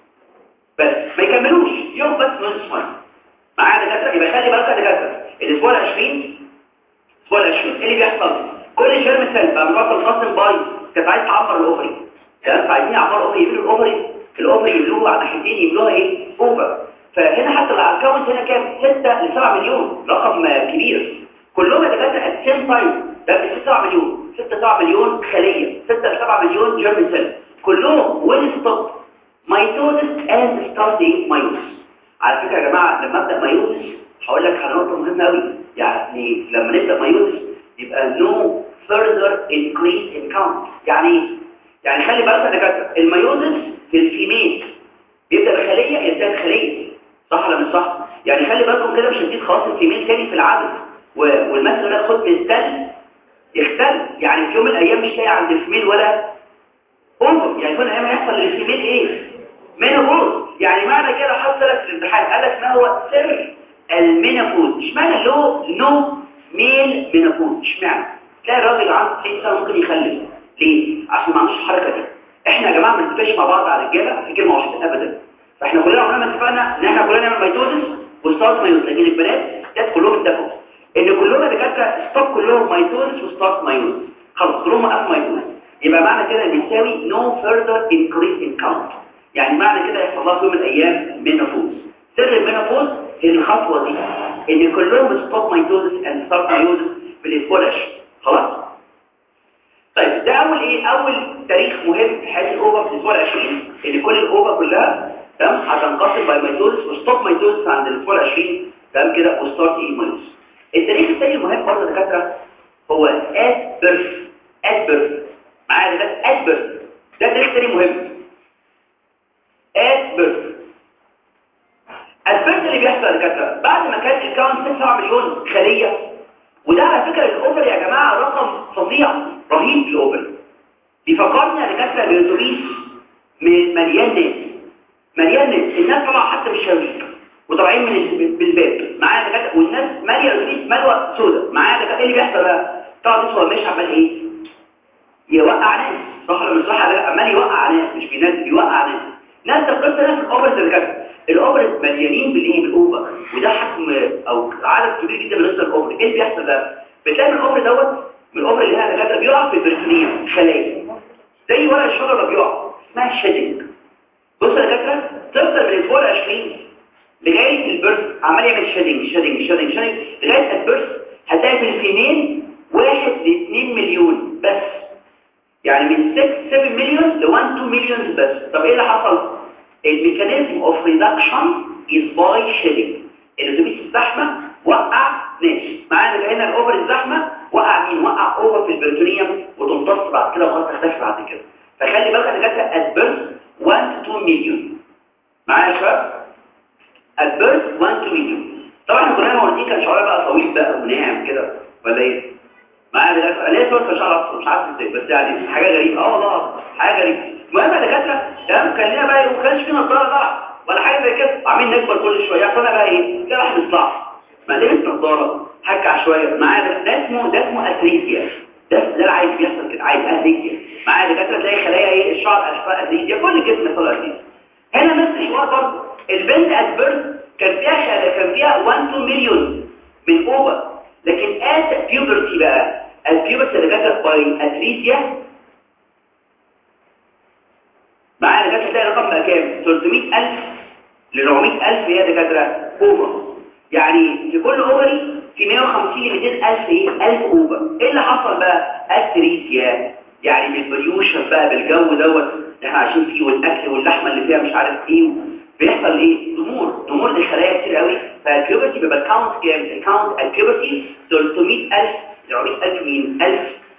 A: بس ما يكملوش يوم بس مايوزس 1 معايا دكاتره يبقى خلي بالك يا دكاتره الاسبوع ال 20 الاسبوع ال 20 ايه اللي بيحصل كل جيرم سيل بقى بيبطل قاسم باي كانت عايز تعمر الاوفري تمام فعايزين يعمروا الاوفري يملوا الاوفري الاوفري يملوه على ناحيتين يملوها ايه اوفر فهنا حتى الاكونت هنا كام 6 ل 7 مليون رقم كبير كلهم يا دكاتره ات سيم تايم ده ب 7 مليون 6 7 مليون خليه 6 ل 7 مليون جيرم سيل كلهم ويل ستوب مايتوزس اند ستارت مايوس على فكره يا جماعه لما ابدا مايوزس هقول لك على نقطه مهمه قوي يعني لما نبدا مايوزس يبقى no further increase in count يعني يعني خلي بالك يا دكاتره المايوزس في الفيميل بيبدا بخليه ينتهي بخليه صح ولا مش صح يعني خلي بالكم كده مش هتزيد خلاص الفيميل تاني في العدد والمثل ده خد من تل يختل يعني في يوم من الايام مش لاقي عند الفيميل ولا انظر يعني كل ايام هيحصل للفيميل ايه مينوبوز يعني معنى كده حط لك في الامتحان قال لك ما هو سر المينوبوز اشمعنى له نو ميل مينوبوز اشمعنى تلاقي الراجل عنده 90 سنه ممكن يخلف ليه عشان ما عندوش الحركه دي احنا يا جماعه ما نتفقش مع بعض على الرجاله في كلمه واحده ابدا فاحنا كلنا عمرنا ما اتفقنا ان احنا كلنا نعمل ميتوزس وستارت مايوز لكن البنات ده كلهم اتفقوا ان كلهم يا دكاتره ستوب كلهم ميتوزس وستارت مايوز خلاص كلهم وقفوا ميتوزس يبقى معنى كده بيساوي no further increase in count يعني معنى كده يحصل لها في يوم من الايام مينوبوز سر المينوبوز هي الخطوه دي ان كلهم ستوب ميتوزس اند ستارت مايوزس في الاسبوع العشرين خلاص طيب ده اول ايه اول تاريخ مهم في حياه الاوفر في الاسبوع ال20 ان كل الاوفر كلها تمام هتنقسم باي ميتوزس وستوب ميتوزس عند الاسبوع ال20 تمام كده وستارت ايه ميتوزس التاريخ الثاني المهم برضه يا دكاتره هو ات بيرث ات بيرث معايا ده ات بيرث ده تاريخ ثاني مهم ات بيرث البيرث اللي بيحصل يا دكاتره بعد ما كان الكاونت 9 مليون خليه وده على فكره الاوفر يا جماعه رقم فظيع رهيب الاوفر بيفكرني يا دكاتره باتوبيس مليان ناس مليان ناس الناس طالعه حتى مش شايفين وطالعين من بالباب معايا دكاتره والناس ماليه الاتوبيس ملوى سودا معايا دكاتره ايه اللي بيحصل بقى طبعا هو مش عمال ايه يوقع ناس صح ولا مش صح ده عمال يوقع ناس مش بينزل بيوقع ناس نفس القصه نفس الاوبرز اللي كانت الاوبرز مليانين بالايه بالاوفر وده حجم او عدد كبير جدا من الاوبر ايه اللي بيحصل ده بتلاقي الاوبر دوت من الاوبر اللي هي دكاتره بيقع في البرسونيه خلايا زي ورق الشجره ما بيقع اسمها شيدنج بص يا دكاتره تفضل من الاسبوع ال 20 لغايه البرث عمال يعمل شيدنج شيدنج شيدنج شيدنج لغايه البرث هتلاقي في الفيميل واحد ل 2 مليون بس يعني من 6 7 مليون ل 1 2 مليون بس طب ايه اللي حصل الميكانيزم اوف ريدكشن از باي شيدنج الاتوبيس الزحمه وقع ناس معانا هنا الاوفر الزحمه وقع مين وقع اوفر في البريتونيوم وتمتص بعد كده وخلاص تختفي بعد كده فخلي بالك ان جت ادبرس 1 2 مليون معايا يا شباب ادبرس 1 2 مليون طبعا كلنا مواليد كان شعرها بقى طويل بقى وناعم كده ولا ايه معايا دكاتره ليه صوت شعر مش عارف ازاي بس يعني حاجه غريبه اه والله حاجه غريبه المهم يا دكاتره ده كان لنا بقى ما كانش في نظاره بقى ولا حاجه زي كده عاملين نكبر كل شويه عشان بقى ايه كده واحد يطلع ما لبس نظاره هكع شويه معايا ده اسمه ده اسمه اتريزيا ده ده العادي بيحصل كده عادي اتريزيا معايا دكاتره تلاقي خلايا ايه الشعر اشفاء اتريزيا كل الجسم يحصل اتريزيا هنا نفس الحوار برضه البنت ات كان فيها كان فيها 1 2 مليون من اوفر لكن ات بيوبرتي بقى البيوبرتي اللي جت باي اتريزيا معايا دكاتره تلاقي الرقم بقى كام 300000 ل 400000 هي دكاتره اوفر يعني في كل اوفري في 150 ل 200000 ايه 1000 اوفر ايه اللي حصل بقى اتريزيا يعني بالبريوشن بقى بالجو دوت اللي احنا عايشين فيه والاكل واللحمه اللي فيها مش عارف ايه بيحصل ايه ضمور ضمور دي خلايا كتير قوي فالكيوبرتي بيبقى كاونت كام الكاونت الكيوبرتي 300000 400000 مين 1000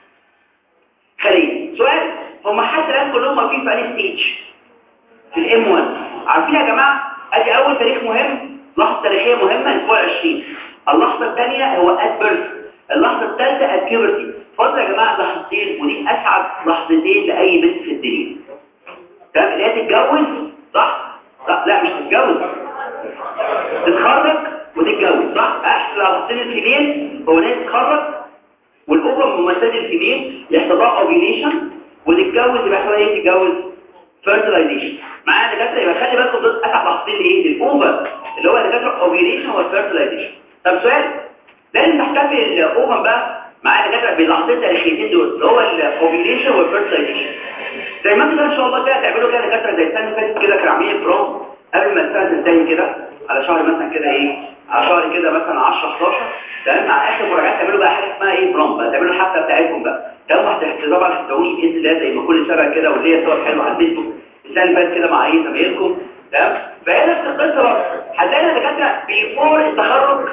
A: خليه سؤال هم حتى الان كلهم واقفين في انهي ستيج في الام 1 عارفين يا جماعه ادي اول تاريخ مهم لحظه تاريخيه مهمه الاسبوع 20 اللحظه الثانيه هو ات بيرث اللحظه الثالثه ات بيوبرتي فاضل يا جماعه لحظتين ودي اسعد لحظتين لاي بنت في الدنيا تمام اللي هي تتجوز صح لا لا مش تتجوز تتخرج وتتجوز صح احسن لحظتين الفيميل هو ناس تتخرج والاوفر ممثله الفيميل يحصل لها اوفيليشن وتتجوز يبقى يحصل ايه تتجوز فيرتلايزيشن معايا دكاتره يبقى خلي بالكم دول اسعد لحظتين ايه الاوفر اللي هو دكاتره اوفيليشن والفيرتلايزيشن طب سؤال لازم تحتفل الاوفر بقى معايا دكاتره باللحظتين التاريخيتين دول اللي هو الاوفيليشن والفيرتلايزيشن زي ما انتوا ان شاء الله كده تعملوا كده دكاتره زي السنه اللي فاتت كده كانوا عاملين بروم قبل ما السنه تنتهي كده على شهر مثلا كده ايه على شهر كده مثلا 10 11 تمام مع اخر مراجعات تعملوا بقى حاجه اسمها ايه بروم بقى تعملوا الحفله بتاعتكم بقى تمام هتحتفلوا طبعا هتدعوني باذن الله زي ما كل سنه كده واللي هي صور حلوه على الفيسبوك السنه اللي فاتت كده مع ايه زمايلكم تمام فهي نفس القصه بقى هتلاقي دكاتره بيفور التخرج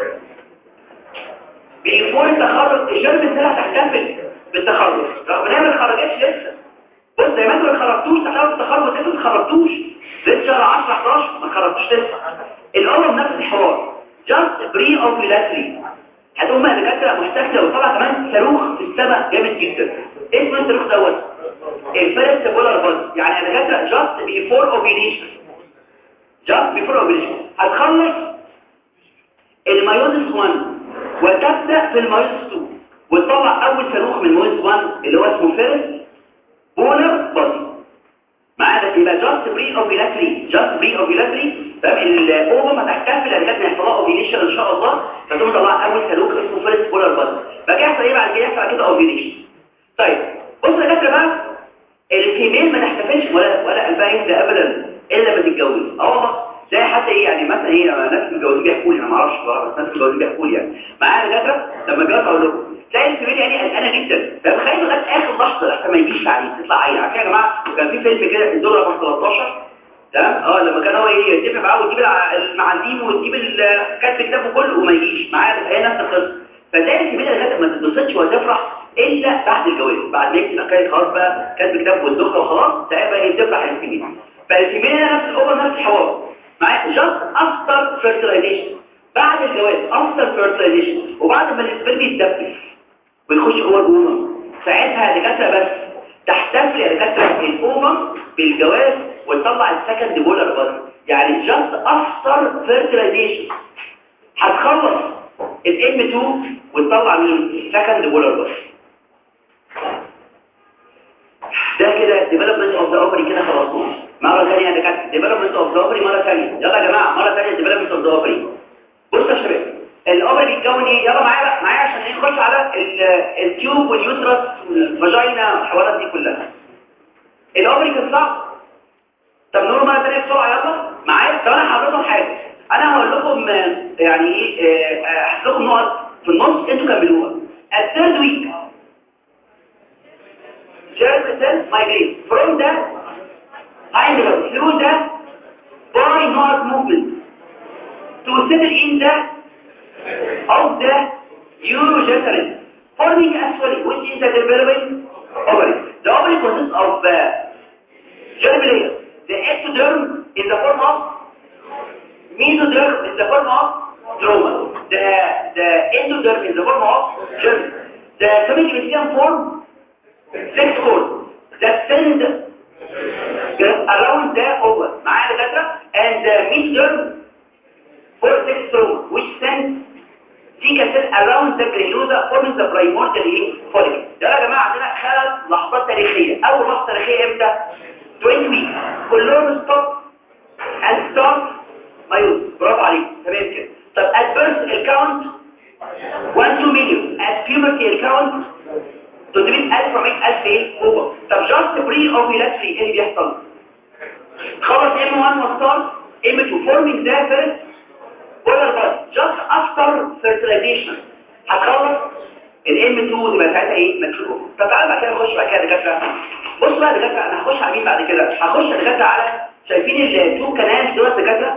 A: بيفور التخرج الشركه بتاعها تحتفل بالتخرج رغم انها ما اتخرجتش لسه بص زي ما انتوا ما اتخرجتوش تحاولوا التخرج انتوا ما اتخرجتوش لسه شهر 10 11 ما اتخرجتوش لسه الاول نفس الحوار جاست بري اوفيلاتري هتقوم بقى دكاتره محتفله وطبعا كمان صاروخ في السماء جامد جدا اسمه الصاروخ دوت الفيرست بولار باز يعني دكاتره جاست بيفور اوفيليشن جاست بيفور اوفيليشن هتخلص المايوزس 1 وتبدا في المايوزس 2 وتطلع اول صاروخ من المايوزس 1 اللي هو اسمه فيرست بولر بادي معانا يبقى جاست بري اوفيلاتري جاست بري اوفيلاتري تمام الاوفا ما تحتفل لغايه ما يحصل لها اوفيليشن ان شاء الله فتقوم طلع اول صاروخ اسمه فيرست بولر بادي بقى يحصل ايه بعد كده يحصل كده اوفيليشن طيب بص يا دكتور بقى الفيميل ما تحتفلش ولا ولا قلبها يهدى ابدا الا لما تتجوز اه والله زي حتى ايه يعني مثلا ايه لما ناس متجوزين بيحكوا لي انا ما اعرفش بصراحه بس ناس متجوزين بيحكوا لي يعني معايا دكاتره لما جاوا اقول لكم تلاقي الفيميل يعني قلقانه جدا فبخايف لغايه اخر لحظه لحتى ما يجيش عليه تطلع عيل عارفين يا جماعه كان في فيلم كده الدور رقم 13 تمام اه لما كان هو ايه يتفق معاه ويجيب المعازيم ويجيب كاتب كتابه كله وما يجيش معايا هي نفس القصه فتلاقي الفيميل لغايه ما تتبسطش وتفرح الا بعد الجواز بعد ما يكتب حكايه خلاص بقى كاتب كتاب والدخله وخلاص تلاقيها بقى ايه تفرح الفيميل فالفيميل نفس الاوفر نفس الحوار معايا جاست افتر فيرتلايزيشن بعد الجواز افتر فيرتلايزيشن وبعد ما الاسبرم يتدفن ويخش جوه الاوفر ساعتها دكاتره بس تحتفل يا دكاتره الاوفر بالجواز وتطلع السكند بولر بس يعني جاست افتر فيرتلايزيشن هتخلص الام 2 وتطلع مين السكند بولر بس ده كده ذا اوفري كده خلصناه مره ثانيه يا دكاتره ديفلوبمنت اوف ذا اوفري مره ثانيه يلا يا جماعه مره ثانيه ديفلوبمنت اوف ذا اوفري بصوا يا شباب الاوفري بيتكون ايه يلا معايا بقى معايا عشان نخش على التيوب واليوترس والفاجينا والحوارات دي كلها الاوفري كان صعب طب نقول مره ثانيه بسرعه يلا معايا طب انا هقول لكم حاجه انا هقول لكم يعني ايه هحط لكم نقط في النص انتوا كملوها الثيرد ويك germ cell migrate from the hindliver through the body north movement to settle in the of the urogenital forming actually which is the developing ovary. The ovary consists of uh, germ layer. The ectoderm is the form of mesoderm is the form of stroma. The the endoderm is the form of germ. The semi-epithelium form six cord that send around the over معايا دكاتره and the mesoderm for six stroma which send fecal cell around the granulosa forming the primordial follicle ده يا جماعه عندنا ثلاث لحظات تاريخيه اول لحظه تاريخيه امتى 20 week كلهم ستوب and start مايوز برافو عليك تمام كده طب at birth الكاونت 1 2 مليون at puberty الكاونت 300000 و100000 ايه هو طب جاست بري اوفيلاتري ايه اللي بيحصل خلص ام 1 وستار ام 2 فورمينج ده فيرست بولر باد جاست افتر فيرتيلايزيشن هتخلص الام 2 تبقى ساعتها ايه ماتشور طب تعالى بعد كده نخش بعد كده دكاتره بص بقى دكاتره انا هخش على مين بعد كده هخش دكاتره على شايفين التو كانال دول دكاتره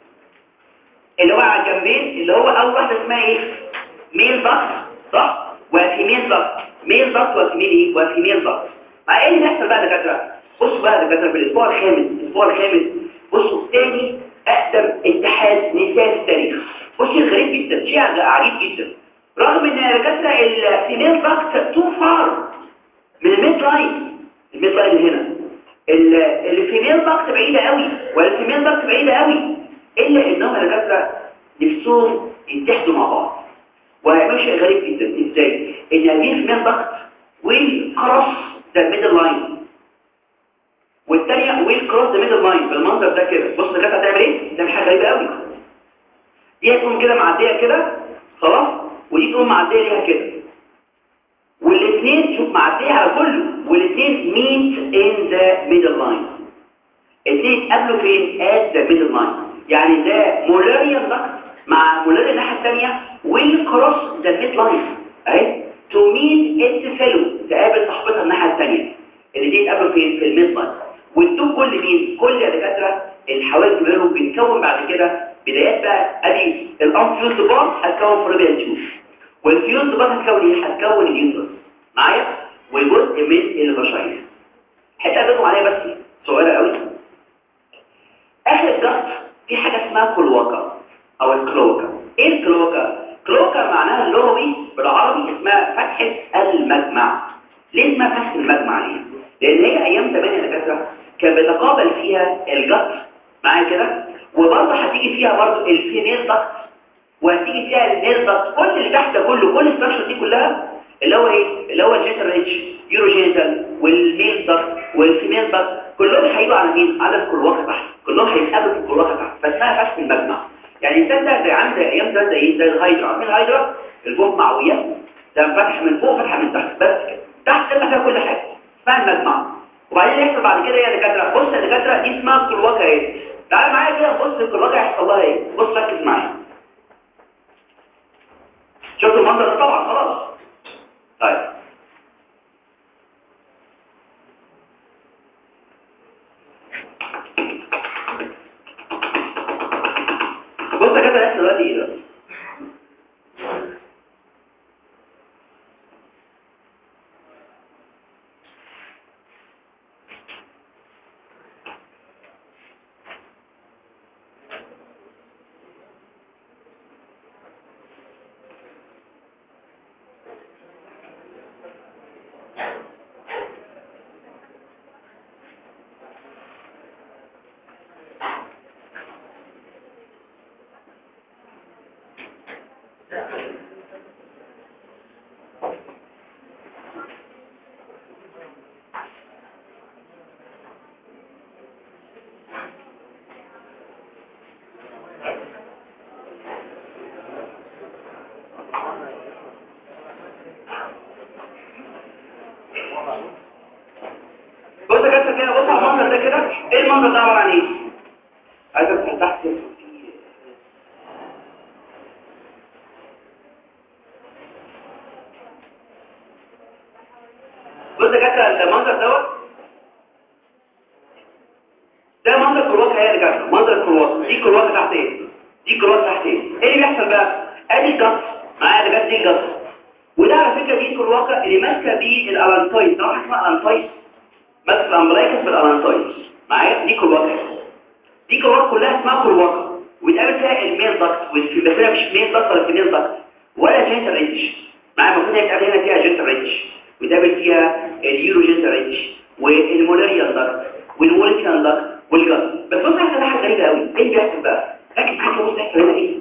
A: اللي هو على الجنبين اللي هو اول واحده اسمها ايه ميل ضغط صح وفيميل ضغط ميل ضغط وفيميل ايه وفيميل ضغط مع ايه اللي بيحصل بقى دكاتره بصوا بقى دكاتره في الاسبوع الخامس الاسبوع الخامس بصوا تاني اقدم اتحاد نساء في التاريخ بصوا غريب جدا شيء عجيب جدا رغم ان دكاتره الفيميل ضغط تو فار من الميد لاين الميد لاين اللي هنا الفيميل ضغط بعيده قوي والفيميل ضغط بعيده قوي الا انهم دكاتره نفسهم يتحدوا مع بعض وهيعملوا شيء غريب جدا ازاي ان هذه الفيميل ضغط والكروس ده الميدل لاين والثانيه والكروس ده ميدل لاين بالمنظر ده كده بص دكاتره هتعمل ايه ده مش حاجه غريبه قوي دي هتقوم كده معديه كده خلاص ودي تقوم معديه ليها كده والاثنين شوف معديه على كله والاثنين ميت ان ذا ميدل لاين الاثنين يتقابلوا فين ات ذا ميدل لاين يعني ده مولاريا ضغط مع مولاريا الناحيه الثانيه والكروس ذا ميد لاين اهي تو ميت ات فيلو تقابل صاحبتها الناحيه الثانيه اللي دي يتقابلوا فين في الميد لاين والدوب كل مين كل يا دكاتره الحواجز بينهم بيتكون بعد كده بدايات بقى ادي الانفيوز بار هتكون فلوبيان تيوب والفيوز بار هتكون ايه هتكون اليوترس معايا والجزء من الفاجينا حته اديكم عليها بس صغيره قوي اخر الضغط في حاجه اسمها كلوكا او الكلوكا ايه الكلوكا كلوكا معناها اللغوي بالعربي اسمها فتحه المجمع ليه اسمها فتحه المجمع ليه لان هي ايام زمان يا دكاتره كان بيتقابل فيها الجط معايا كده وبرضه هتيجي فيها برضه الفيميل ضغط وهتيجي فيها الميل ضغط كل اللي تحت ده كله كل الستراكشر دي كلها اللي هو ايه اللي هو الجينيتال ريتش يوروجينيتال والميل ضغط والفيميل ضغط كلهم هيجوا على مين على الكلوكه تحت كلهم هيتقابلوا في الكلوكه تحت فاسمها فتح المجمع يعني الانسان ده زي عند ايام ده زي ايه زي الهايدرا عارفين الهايدرا الفوق معويه ده فتح من فوق فتحه من تحت بس كده تحت تبقى فيها كل حاجه اسمها المجمع وبعدين يحصل بعد كده يا دكاتره بص يا دكاتره دي اسمها الكلوكه ايه تعال معايا كده بص الكلوكه هيحصل لها ايه بص ركز معايا شفتوا المنظر ده طبعا خلاص طيب بص يا كده يحصل دلوقتي ايه ده ايه المنظر ده عباره عن ايه عايز افتح تحت بص يا كابتن المنظر دوت ده منظر كروات هي اللي جنبه منظر كروات دي كروات تحت ايه دي كروات تحت ايه ايه اللي بيحصل بقى ادي الجص معايا اللي جت دي الجص وده على فكره دي كروات اللي ماسكه بيه الالانتويد ده واحد اسمها الانتويد ماسك الامبلايكس بالالانتويد معايا دي كروات دي كروات كلها اسمها كروات ويتقابل فيها الميل ضغط بس هنا مش ميل ضغط ولا فيميل ضغط ولا جنتال ريتش معايا المفروض يتقابل هنا فيها جنتال ريتش ويتقابل فيها اليورو جنتال ريتش والمولاريان ضغط والولتيان ضغط والجلد بس بص احنا حاجه غريبه قوي ايه اللي بيحصل بقى لكن حاجه بص احنا هنا ايه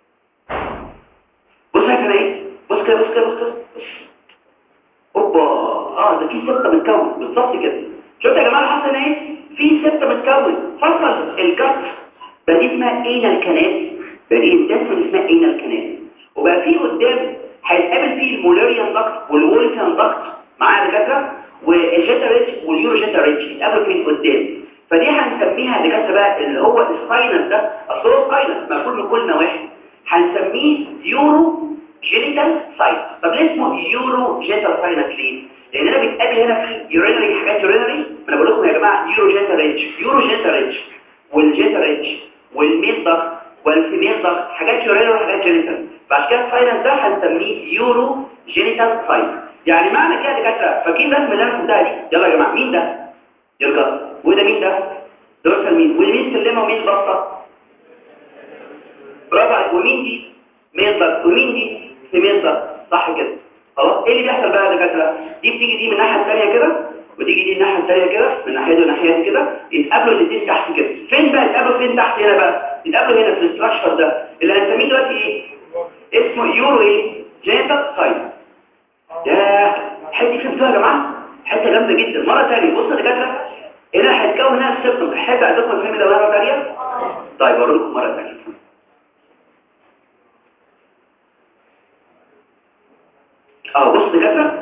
A: بص احنا ايه بص كده بص كده بص كده اوبا اه ده في سته متكون بالظبط كده شفت يا جماعه اللي حصل هنا ايه في سته متكون فصل الجلد بقى دي اسمها اينال كانال بقى دي انتسمن اسمها اينال كانال وبقى في قدام هيتقابل فيه المولاريان ضغط والولتيان ضغط معايا دكاتره والجيتا ريتش واليورو جيتا ريتش يتقابلوا فين قدام فدي هنسميها اللي جت بقى اللي هو الساينس ده اصل هو ساينس مقفول من كل نواحي هنسميه يورو جينيتال سايت طب ليه اسمه يورو جينيتال ساينس ليه لان انا بتقابل هنا في يورينري حاجات يورينري ما انا بقول لكم يا جماعه يورو جينيتال ريتش يورو جينيتال ريتش والجينيتال ريتش والميل ضغط والفيميل ضغط حاجات يورينري وحاجات جينيتال فعشان كده الساينس ده هنسميه يورو جينيتال سايت يعني معنى كده يا دكاتره فاكرين الرسمه اللي انا كتبتها دي يلا يا جماعه مين ده يلا وده مين ده دورسال مين والمين سلمه ومين بسطه برافو عليك ومين دي مين ضغط ومين دي سمين ضغط صح كده خلاص ايه اللي بيحصل بقى يا دكاتره دي بتيجي دي من الناحيه الثانيه كده وتيجي دي الناحيه الثانيه كده من ناحيه دي وناحيه كده يتقابلوا الاثنين تحت كده فين بقى يتقابلوا فين تحت هنا بقى يتقابلوا هنا في الاستراكشر ده اللي هنسميه دلوقتي ايه اسمه يورو ايه جينيتال سايت يا حته فهمتوها يا جماعه حته جامده جدا مره ثانيه بصوا يا دكاتره هنا هيتكون هنا السيبتوم تحب اعطيكم الفيلم ده مره ثانيه طيب اوري لكم مره ثانيه اه بص دكاتره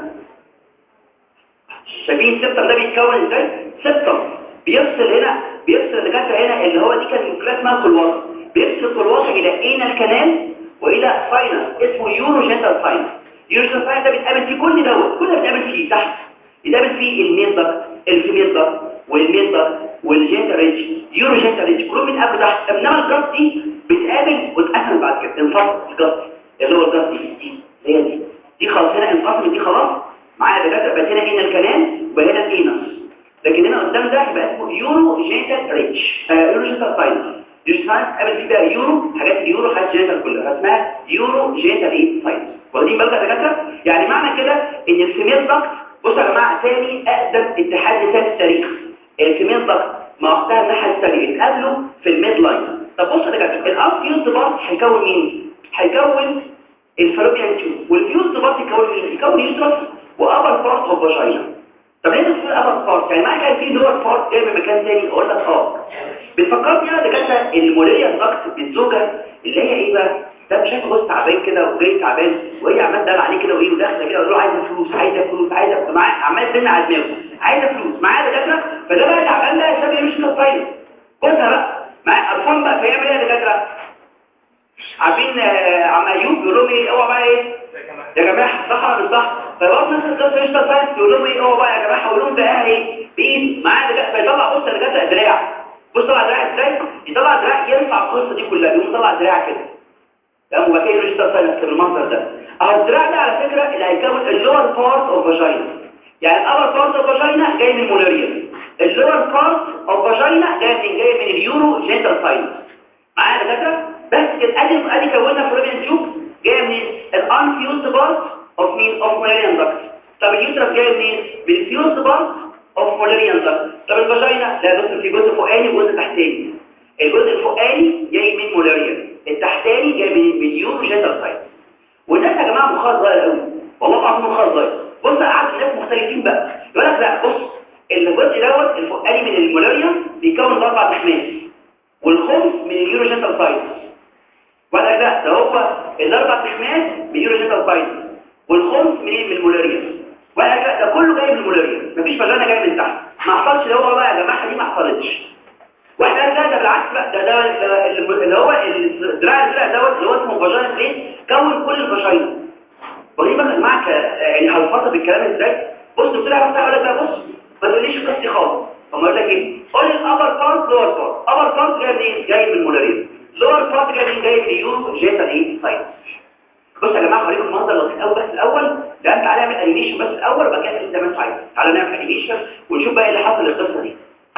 A: شايفين السيبتوم ده بيتكون ازاي سيبتوم بيفصل هنا بيفصل الدكاتره هنا اللي هو دي كان نيوكلاس اسمها كلواس بيفصل كلواس الى اينا الكنال والى ساينس اسمه يورو جينتال ساينس يورو جينتال ساينس ده بيتقابل فيه كل دوت كل ده بيتقابل فيه تحت يتقابل فيه الميل ضغط الفيميل ضغط والميل ضغط والجينتا ريتش يورو جينتا ريتش كلهم بيتقابلوا تحت انما الجاست دي بتقابل وتقسم بعد كده انفصل الجاست اللي هو الجاست دي دي هي دي دي خلاص هنا انفصلت دي خلاص معايا دكاتره بقت هنا هنا الكلام وهنا الانس لكن هنا قدام ده يبقى اسمه يورو جينتا ريتش آه يورو جينتا ساينس يورو ساينس قابل فيه بقى يورو حاجات اليورو حاجات جينتا كلها اسمها يورو جينتا ايه ساينس واخدين بالكم يا دكاتره يعني معنى كده ان الفيميل ضغط بصوا يا جماعه ثاني اقدم اتحاد نساء التاريخ الفيميل ضغط مع اختها الناحيه الثانيه اتقابلوا في الميد لاين طب بصوا يا دكاتره الانفيوز بارت هيكون مين هيكون الفالوبيان تيوب والفيوز بارت يكون مين يكون يوترس وابر بارت اوف فاجينا طب ليه بتقول ابر بارت يعني ما كان في دور بارت جاي من مكان ثاني اقول لك اه بتفكرني انا دكاتره الموليه الضغط بالزوجه اللي هي ايه بقى ده مش شايف بص تعبان كده وجاي تعبان وهي عمال تدلع عليه كده وايه وداخله كده وتقول له عايزه فلوس عايزه فلوس عايزه معاه عمال تزن على دماغه عايزه فلوس معاه دكاتره فده بقى تعبان ده شبه مش كفايه بصها بقى مع قرفان بقى فيعمل ايه يا دكاتره عارفين آه، عم ايوب بيقول لهم ايه اوعى بقى ايه يا جماعه صح ولا مش صح فبقى نفس القصه مش ساينس يقول لهم ايه اوعى بقى يا جماعه اقول لهم ده ايه بايد معاه دكاتره فيطلع بص يا دكاتره دراع بص طلع دراع ازاي يطلع دراع يرفع القصه دي كلها يقوم طلع دراع كده تمام وبعد كده يرجع سايلنس بالمنظر ده اهو الدراع ده على فكره اللي هيكون اللور بارت اوف فاجينا يعني الابر بارت اوف فاجينا جاي من المولاريا اللور بارت اوف فاجينا جاي من جاي من اليورو جينتال ساينس معايا يا دكاتره بس كده ادي ادي كوننا فلوبيان تيوب جايه من الانفيوزد بارت اوف مين اوف مولاريان داكت طب اليوترس جاي منين من الفيوزد بارت اوف مولاريان داكت طب الفاجينا لا بص في جزء فوقاني وجزء تحتاني الجزء الفوقاني جاي من مولاريان التحتاني جاي من مليون جينتال سايت والناس يا جماعه مخها صغير قوي والله العظيم مخها صغير بص قعدت ناس مختلفين بقى يقول لك لا بص الجزء دوت الفوقاني من المولاريان بيكون اربع تخماس والخمس من اليورو جينتال سايت وقال لك لا ده هو الاربع تخماس من اليورو جينتال سايت والخمس منين من المولاريان وقال لك لا ده كله جاي من المولاريان مفيش فاجانا جاي من تحت ما حصلش اللي هو بقى يا جماعه دي ما حصلتش واحنا قال لا ده بالعكس بقى ده ده اللي هو الدراع الزرق دوت اللي هو اسمه فاجينا بليت كون كل الفاجينا واخدين بالك معاك يعني هنفصل بالكلام ازاي بص قلت لها بص اقول لك بقى بص ما تقوليش قصتي خالص طب ما اقول لك ايه قول لي الابر بارت لور بارت ابر بارت جاي منين جاي من المولاريا لور بارت جاي منين جاي من اليورو جيتا ايه سايت بص يا جماعه هوريكم المنظر لطيف قوي بس الاول ده انت تعالى نعمل انيميشن بس الاول وبعد كده زي ما انت عايز تعالى نعمل انيميشن ونشوف بقى ايه اللي حصل للقصه دي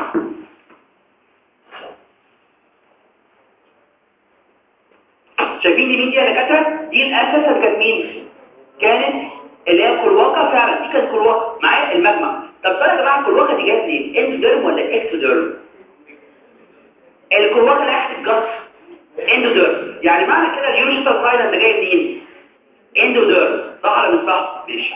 A: شايفين دي مين دي يا دكاتره دي الاساسا كانت مين كانت اللي هي كلواقه فعلا دي كانت كلواقه معايا المجمع طب سؤال يا جماعه الكلواقه دي جت ليه اندوديرم ولا اكتوديرم الكلواقه اللي تحت الجص اندوديرم يعني معنى كده اليوروجيتال سايلنت ده جاي منين اندوديرم صح ولا مش صح ماشي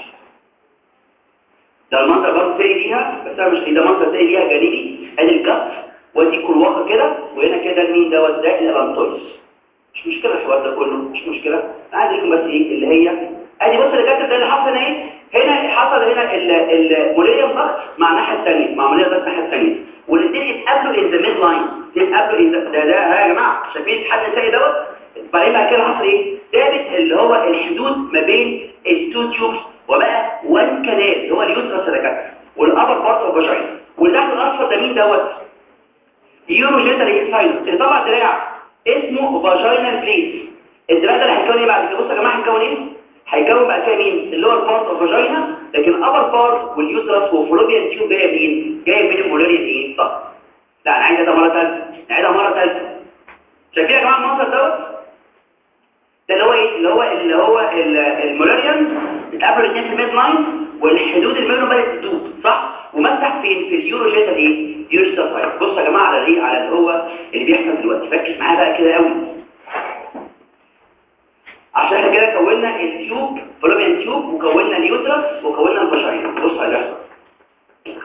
A: ده المنطقه برضه تاني ليها بس انا مش ده منطقه تاني ليها جانبي ادي الجص ودي كلواقه كده وهنا كده مين دوت ده الالانتويس مش مشكلة الحوار ده كله مش مشكلة انا عايز لكم بس ايه اللي هي ادي بص اللي كاتب ده اللي حصل هنا ايه هنا حصل هنا الموليريوم ضغط مع الناحيه الثانيه مع موليريوم ضغط الناحيه الثانيه والاثنين اتقابلوا ان ذا ميد لاين اتقابلوا ان ده ده ها يا جماعه شايفين الحد الثاني دوت بعدين بقى كده حصل ايه ثابت اللي هو الحدود ما بين التو تيوبس وبقى وان كانال اللي هو اليوترس اللي كاتب والابر بارت اوف فاجينا واللي تحت الاصفر ده مين دوت يوروجيتال اكسايد اللي طلع دراع اسمه فاجينال بليس الدراع ده اللي هيكون ايه بعد كده بصوا يا جماعه هيكون ايه هيكون بقى كده مين اللور بارت اوف فاجينا لكن ابر بارت واليوترس والفلوبيان تيوب جايه منين جايه من المولاريا ايه صح لا انا عايز ده مره ثالثه نعيدها مره ثالثه شايفين يا جماعه المنظر دوت ده اللي هو ايه اللي هو اللي هو المولاريان اتقابلوا الاثنين في الميد لاين والحدود اللي بينهم بدات تدوب صح ومسح فين في اليوروجيتال ايه يورسال فايل بص يا جماعه على الايه على اللي هو اللي بيحصل دلوقتي ركز معايا بقى كده قوي عشان احنا كده كونا التيوب فلوبيان تيوب وكونا اليوترس وكونا الفاجينا بص على اللي بيحصل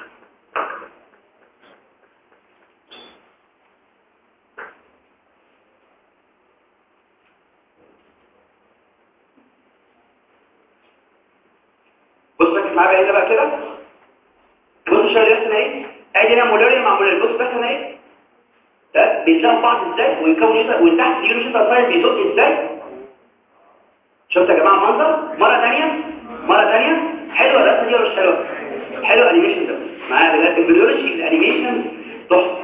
A: بص ركز معايا بقى هنا بقى كده بص شايف رسمه ايه ادي هنا مولاريا مع مولاريا بص بس هنا ايه ده بيتلاقوا بعض ازاي ويكون شتا وتحت اليورو شتا سايز بيدق ازاي شفت يا جماعه المنظر مره ثانيه مره ثانيه حلوه الرسمه دي ولا مش حلوه حلو الانيميشن ده معايا دلوقتي البيولوجي الانيميشن تحفه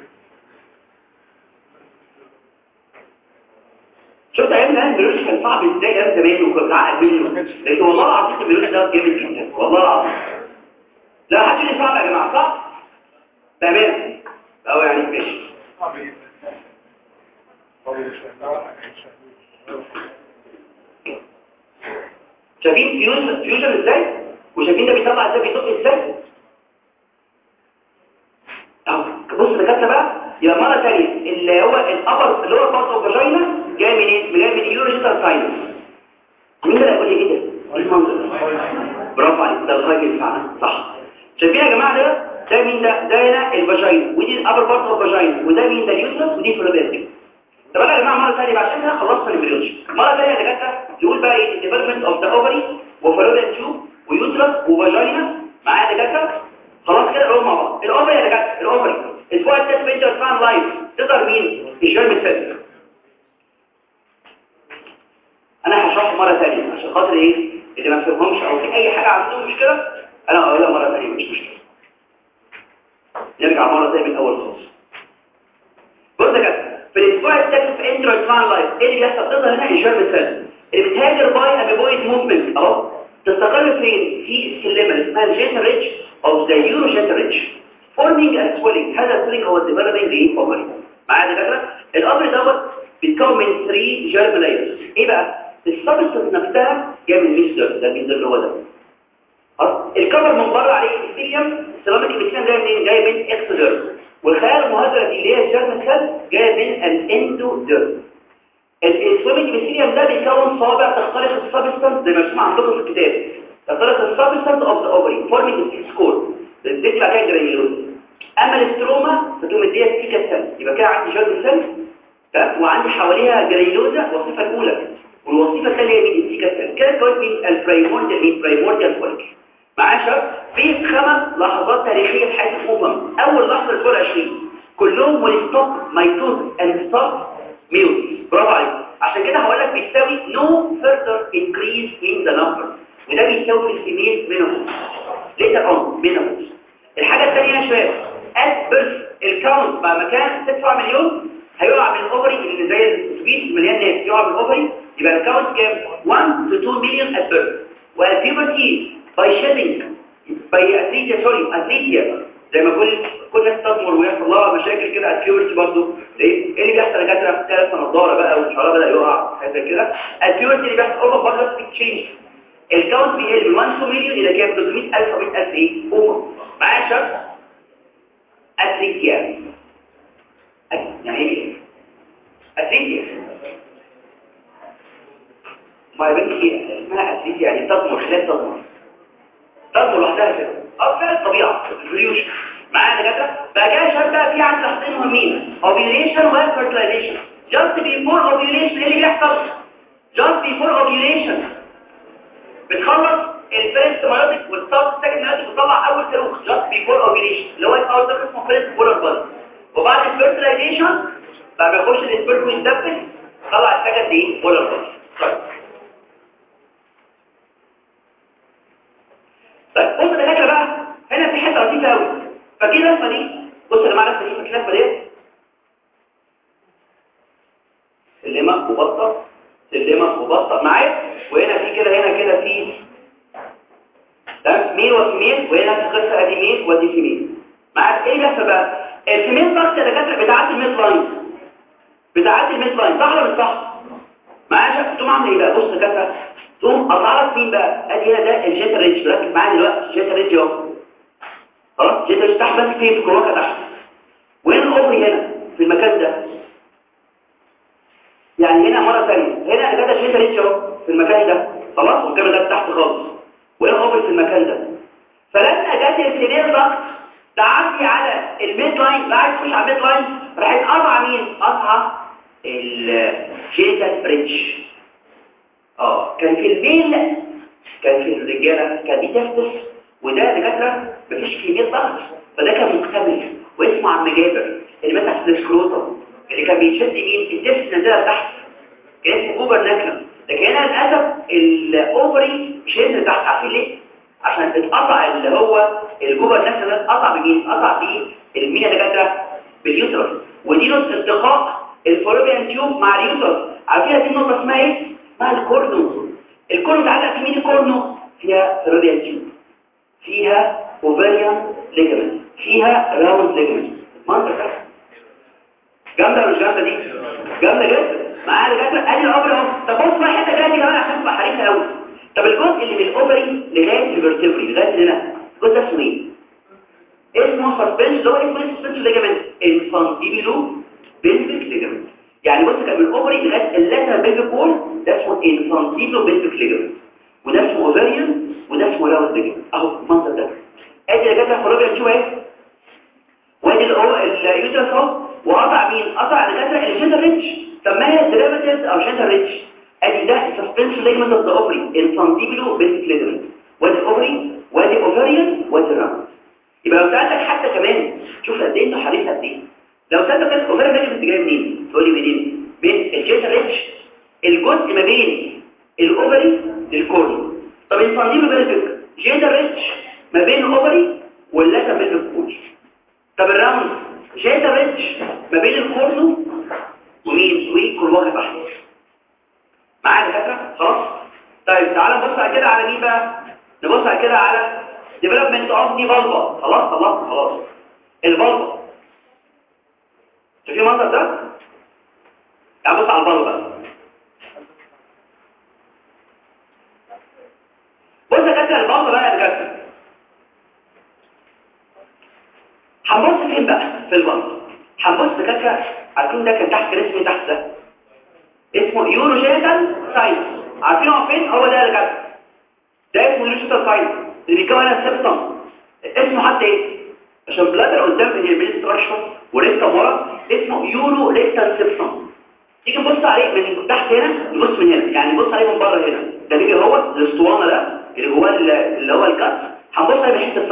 A: شفت ايام زمان البيولوجي كان صعب ازاي ايام زمان وكنا بنعقد منه لكن والله العظيم البيولوجي ده جامد جدا والله العظيم لا حدش اللي صعب يا جماعه صح تمام او يعني ماشي شايفين فيوجن فيوجن ازاي وشايفين ده بيطلع ازاي بيدق ازاي اهو بص دكاتره بقى يا مره ثانيه اللي هو الابر اللي هو بارت اوف فاجينا جاي من ايه جاي من يوروجيتال ساينس مين اللي هيقول لي ايه ده ايه المنظر ده برافو عليك ده الغايب فعلا صح شايفين يا جماعه ده ده مين ده ده هنا الفاجينا ودي الابر بارت اوف فاجينا وده مين ده اليوترس ودي فلوبيان طب انا يا جماعه مره ثانيه بقى عشان كده خلصنا الامبريولوجي مره ثانيه يا دكاتره نقول بقى ايه الديفلوبمنت اوف ذا اوفري وفلوبيان تيوب ويوترس وفاجينا معايا يا دكاتره خلاص كده نقول مع بعض الاوفري يا دكاتره الاوفري الاسبوع الثالث في انتر فان لايف تظهر مين الجيرم سيل انا هشرحه مره ثانيه عشان خاطر ايه اللي ما فهمهمش او في اي حاجه عندهم مشكله انا هقولها مره ثانيه مش مشكله نرجع مره ثانيه من الاول خالص بص يا كده في الاسبوع الثالث في اندرويد فان لايف ايه اللي بيحصل تظهر هنا الجيرم سيل اللي بتهاجر باي اميبويد موفمنت اهو تستقر فين في السلمه اللي اسمها الجيتر ريتش او ذا يورو جيتر ريتش فورمينج اند سويلنج هذا السويلنج هو الديفلوبينج ايه اوفري معايا دكاتره الامر دوت بيتكون من 3 جيرم لايرز ايه بقى السبستنس نفسها جايه من ميزر ده الميزر اللي هو ده الكفر من بره عليه السيليوم السيراميك السيليوم جاي منين جاي من اكسوديرم والخلايا المهاجره دي اللي هي الجيرم سيل جايه من الاندوديرم السويمنج ميثيليوم ده بيكون صوابع تخترق السبستنس زي ما اسمع عندكم في الكتاب تخترق السبستنس اوف ذا اوفري فورمينج سكور بتدي بعد كده جرانيولوز اما الاستروما فتقوم مديها سيكا سيل يبقى كده عندي جيرم سيل تمام وعندي حواليها جرانيولوزا الوظيفه الاولى والوظيفه الثانيه هي مين السيكا سيل كده كويس مين البرايمورديال مين برايمورديال فولك معايا شباب في خمس لحظات تاريخيه في حياه الامم اول لحظه الفول 20 كلهم ولستوب ميتوز اند ستوب ميوت برافو عليك عشان كده هقول لك بيساوي no further increase in the number وده بيساوي في الفيميل مينيموم later on مينيموم الحاجه الثانيه يا شباب at birth الكاونت بقى مكان 9 مليون هيقع من الاوفري اللي زي الاتوبيس مليان ناس يقع من الاوفري يبقى الكاونت كام 1 to 2 مليون at birth والبيوبرتي by shedding by athletia sorry athletia زي ما كل كل الناس تضمر ويحصل لها مشاكل كده البيورتي برضه ايه ايه اللي بيحصل يا دكاتره ثلاث نضاره بقى وشعرها بدا يقع حاجه زي كده البيورتي اللي بيحصل اوفر بادجت اكتشينج الكاونت بيقل من 1 مليون الى كام 300000 او 100000 ايه اوفر معايا يا شباب اتريكيا يعني ايه اتريكيا ما يا بنتي اسمها اتريكيا يعني تضمر خلال تضمر تضمر لوحدها كده اه فعلا الطبيعه الفليوشن معايا يا دكاتره بقى كده شباب بقى في عندي حاجتين مهمين اوفيوليشن وفيرتلايزيشن جاست بيفور اوفيوليشن ايه اللي بيحصل جاست بيفور اوفيوليشن بتخلص الفيرست مايوتيك والسب سكند مايوتيك بتطلع اول صاروخ جاست بيفور اوفيوليشن اللي هو اول صاروخ اسمه فيرست بولر بادي وبعد الفيرتلايزيشن بقى بيخش السبيرم ويتدفن طلع السكند ايه بولر بادي طيب طيب بص يا دكاتره بقى هنا في حته لطيفه قوي فاكرين اللفه دي بص يا جماعه اللفه دي فاكرين اللفه دي سلمه وبطه سلمه وبطه معايا وهنا في كده هنا كده في تمام ميل وفيميل وهنا في قصه ادي ميل ودي فيميل معاك ايه اللفه بقى الفيميل ضغط يا دكاتره بتعدي الميد لاين بتعدي الميد لاين صح ولا مش صح معايا شايف تقوم عامله ايه بقى بص يا دكاتره تقوم اطلع لك مين بقى ادي هنا ده الجيتا ريتش ركز معايا دلوقتي الجيتا ريتش اهو خلاص جيتا ريتش تحت بس فين في كروكه تحت وين الاوفري هنا في المكان ده يعني هنا مره ثانيه هنا كده الجيتا ريتش اهو في المكان ده خلاص والجبل ده تحت خالص وين الاوفري في المكان ده فلما جت الفينير ضغط تعدي على الميد لاين بعد تخش على الميد لاين راحت قطع مين قطع الجيتا ريتش اه كان في الميل كان في الرجاله كان دي تفتس وده دكاتره مفيش كميه ضغط فده كان مكتمل واسمه عم جابر اللي مسح في السكروتم اللي كان بيشد مين التفت نزلها تحت كان اسمه اوفر ناكلم لكن هنا للاسف الاوفري مش هينزل تحت عارفين ليه عشان اتقطع اللي هو الجوبر ناكلم ده اتقطع بمين اتقطع بالمين يا دكاتره باليوترس ودي نقطه التقاء الفلوبيان تيوب مع اليوترس عارفين دي النقطه اسمها ايه اسمها الكورنو الكورنو تعلق في مين الكورنو فيها فلوبيان تيوب فيها اوفريان ليجمنت فيها راوند ليجمنت منطق ده جامده ولا مش جامده دي جامده جدا معايا دكاتره ادي الاوفري اهو طب بص بقى الحته الجايه دي كمان عشان تبقى حريصه قوي طب الجزء اللي من الاوفري لغايه الفيرتبري لغايه هنا الجزء ده اسمه ايه اسمه سسبنس اللي هو اسمه سسبنس ليجمنت انفانتيبيلو بيلفيك ليجمنت يعني بص كان من الاوفري لغايه اللاتر بيلفيك وول ده اسمه انفانتيبيلو بيلفيك ليجمنت وده اسمه اوفريان وده اسمه راوند ليجمنت اهو المنظر ده ادي اللي جت فلوبيا تشوف اهي وادي اليوترس اهو وقطع مين قطع الجذر الجنتال ريتش سماها ديريفاتيفز او جنتال ريتش ادي ده سسبنشن ليجمنت اوف ذا اوفري انفانتيبلو بيسك ليجمنت وادي اوفري وادي اوفريان وادي راوند يبقى لو سالتك حتى كمان شوف قد ايه انت حريص قد ايه لو سالتك كده اوفريان ليجمنت جاي منين تقول لي منين من الجنتال ريتش الجزء ما بين الاوفري للكورن طب انفانتيبلو بيسك جنتال ريتش ما بين الاوفري واللاتر بيلفيك كول طب الراوند جاتا ريتش ما بين الكورنو ومين وكل واحد تحت معايا دكاتره خلاص طيب تعالى نبص على كده على مين بقى نبص على كده على ديفلوبمنت اوف دي فالفا خلاص خلاص خلاص الفالفا شايفين المنظر ده تعال بص على الفالفا بص يا دكاتره الفالفا بقى يا دكاتره هنبص فين بقى في البنك هنبص دكاتره عارفين ده كان تحت كان اسمه تحت ده اسمه يوروجينيتال ساينس عارفين هو فين هو ده اللي كده ده اسمه يوروجينيتال ساينس اللي بيكون السبتم اسمه حتى ايه عشان بلادر قدام هي البيل ستراكشر وريكتم ورا اسمه يورو ريكتال سبتم تيجي نبص عليه من تحت هنا نبص من هنا يعني نبص عليه من بره هنا ده بيجي هو الاسطوانه ده اللي جواه اللي هو الكات هنبص عليه من الحته الصفراء دي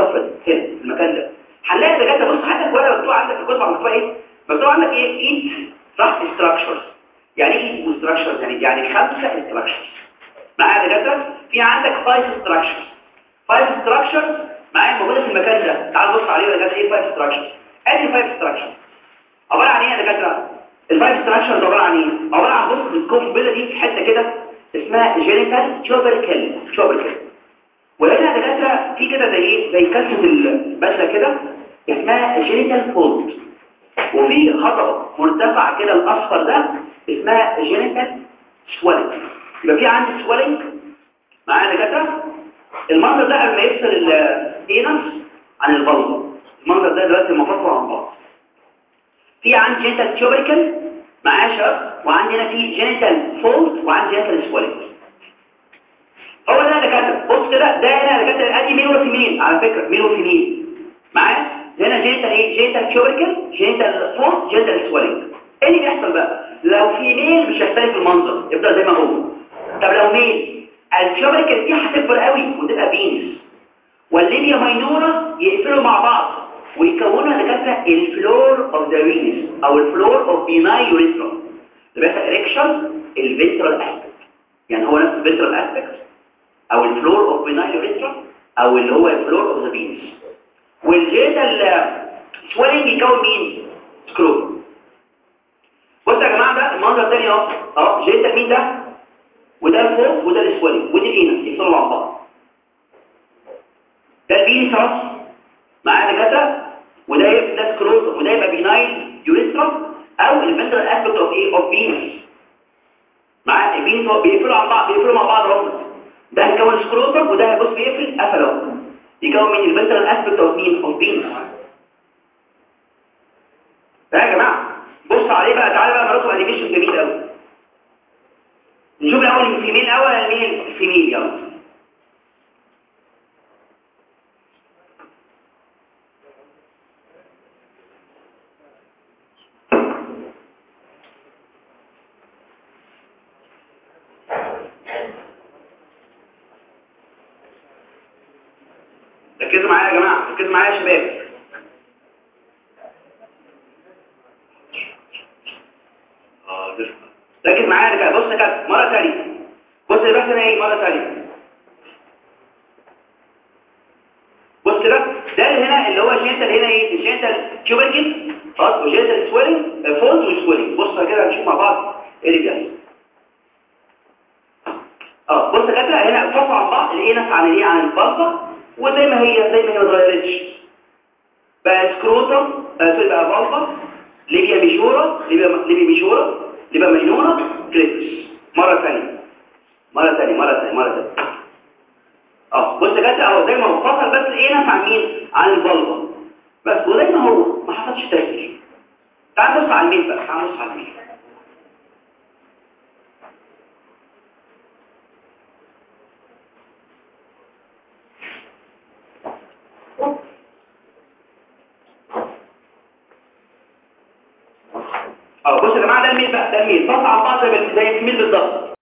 A: هنا في المكان ده هنلاقي دكاتره بص عندك ورقه مكتوب عندك في الكتب مكتوب ايه مكتوب عندك ايه ايت صح ستراكشرز يعني ايه ايت ستراكشرز يعني يعني خمسه ستراكشرز معايا دكاتره في عندك فايف ستراكشرز فايف ستراكشرز معايا موجوده في المكان ده تعال بص عليه دكاتره ايه فايف ستراكشرز ادي فايف ستراكشرز عباره عن ايه يا دكاتره الفايف ستراكشرز عباره عن ايه عباره عن بص الكومبيله دي في حته كده اسمها جينيتال تشوبركل تشوبركل وهنا يا دكاتره في كده زي ايه زي كسره البدله كده اسمها جينيتال فولد وفي هضبه مرتفع كده الاصفر ده اسمها جينيتال سوالنج يبقى في عندي سوالنج معايا يا دكاتره المنظر ده قبل ما يفصل الانس عن البلطه المنظر ده دلوقتي منفصل عن بعض في عندي جينيتال تيوبريكل معايا شباب وعندي هنا في جينيتال فولد وعندي جينيتال سوالنج هو ده اللي كاتب بص كده ده هنا اللي كاتب ادي ميل وفيميل على فكره ميل وفيميل معايا هنا جينيتال ايه جينيتال تيوبريكل جينيتال فولد جينيتال سوالنج ايه اللي بيحصل بقى لو في ميل مش هيختلف المنظر يفضل زي ما هو طب لو ميل التيوبريكل دي هتكبر قوي وتبقى بينس والليبيا ماينورا يقفلوا مع بعض ويكونوا دكاتره الفلور اوف ذا فينس او الفلور اوف بيناي يوريثرا ده بيحصل اريكشن الفنترال اسبكت يعني هو نفس الفنترال اسبكت او الفلور اوف بيناي يوريثرا او اللي هو الفلور اوف ذا فينس والجيتال سويلنج يكون مين سكرو بصوا يا جماعه ده المنظر الثاني اهو اهو جيتال مين ده وده الفوق وده السويلنج ودي الانس يفصلوا مع بعض ده البينس اهو معايا دكاتره وده يبقى ده سكروز وده يبقى بيناين يوريثرا او الفنترال اسبكت اوف ايه اوف فينس معايا الفينس هو بيقفلوا على بعض بيقفلوا مع بعض اهو ده هيكون سكروتم وده هيبص بيقفل قفل اهو يكون من الفنترال اسبكت اوف مين اوف فينس ده يا جماعه بص عليه بقى تعالى بقى مرسوم انيميشن جميل قوي نشوف الاول الفيميل الاول ولا مين الفيميل يلا ركزوا معايا يا جماعه ركزوا معايا يا شباب اه ركز معايا يا جماعه بص كده مره ثانيه بص اللي بيحصل هنا ايه مره ثانيه بص كده ده اللي هنا اللي هو جينتال هنا ايه الجينتال تيوبركل خلاص وجينتال سويلنج فولت وسويلنج بص كده هنشوف مع بعض ايه اللي بيحصل اه بص كده هنا انفصلوا عن بعض الانس عن الايه عن البلطه وزي ما هي زي ما هي ما اتغيرتش بقى سكروتم سوري بقى فالفا ليبيا ميجورا ليبيا ليبيا ميجورا ليبيا مينورا كليبس مره ثانيه مره ثانيه مره ثانيه مره ثانيه اه بص كده اهو زي ما هو فصل بس الايه عن مين عن الفالفا بس وزي ما هو ما حصلش تغيير تعال بص على الميل بقى تعال بص على الميل اه بصوا يا جماعه ده الميل بقى ده الميل فصل على بعض زي زي الفيميل بالظبط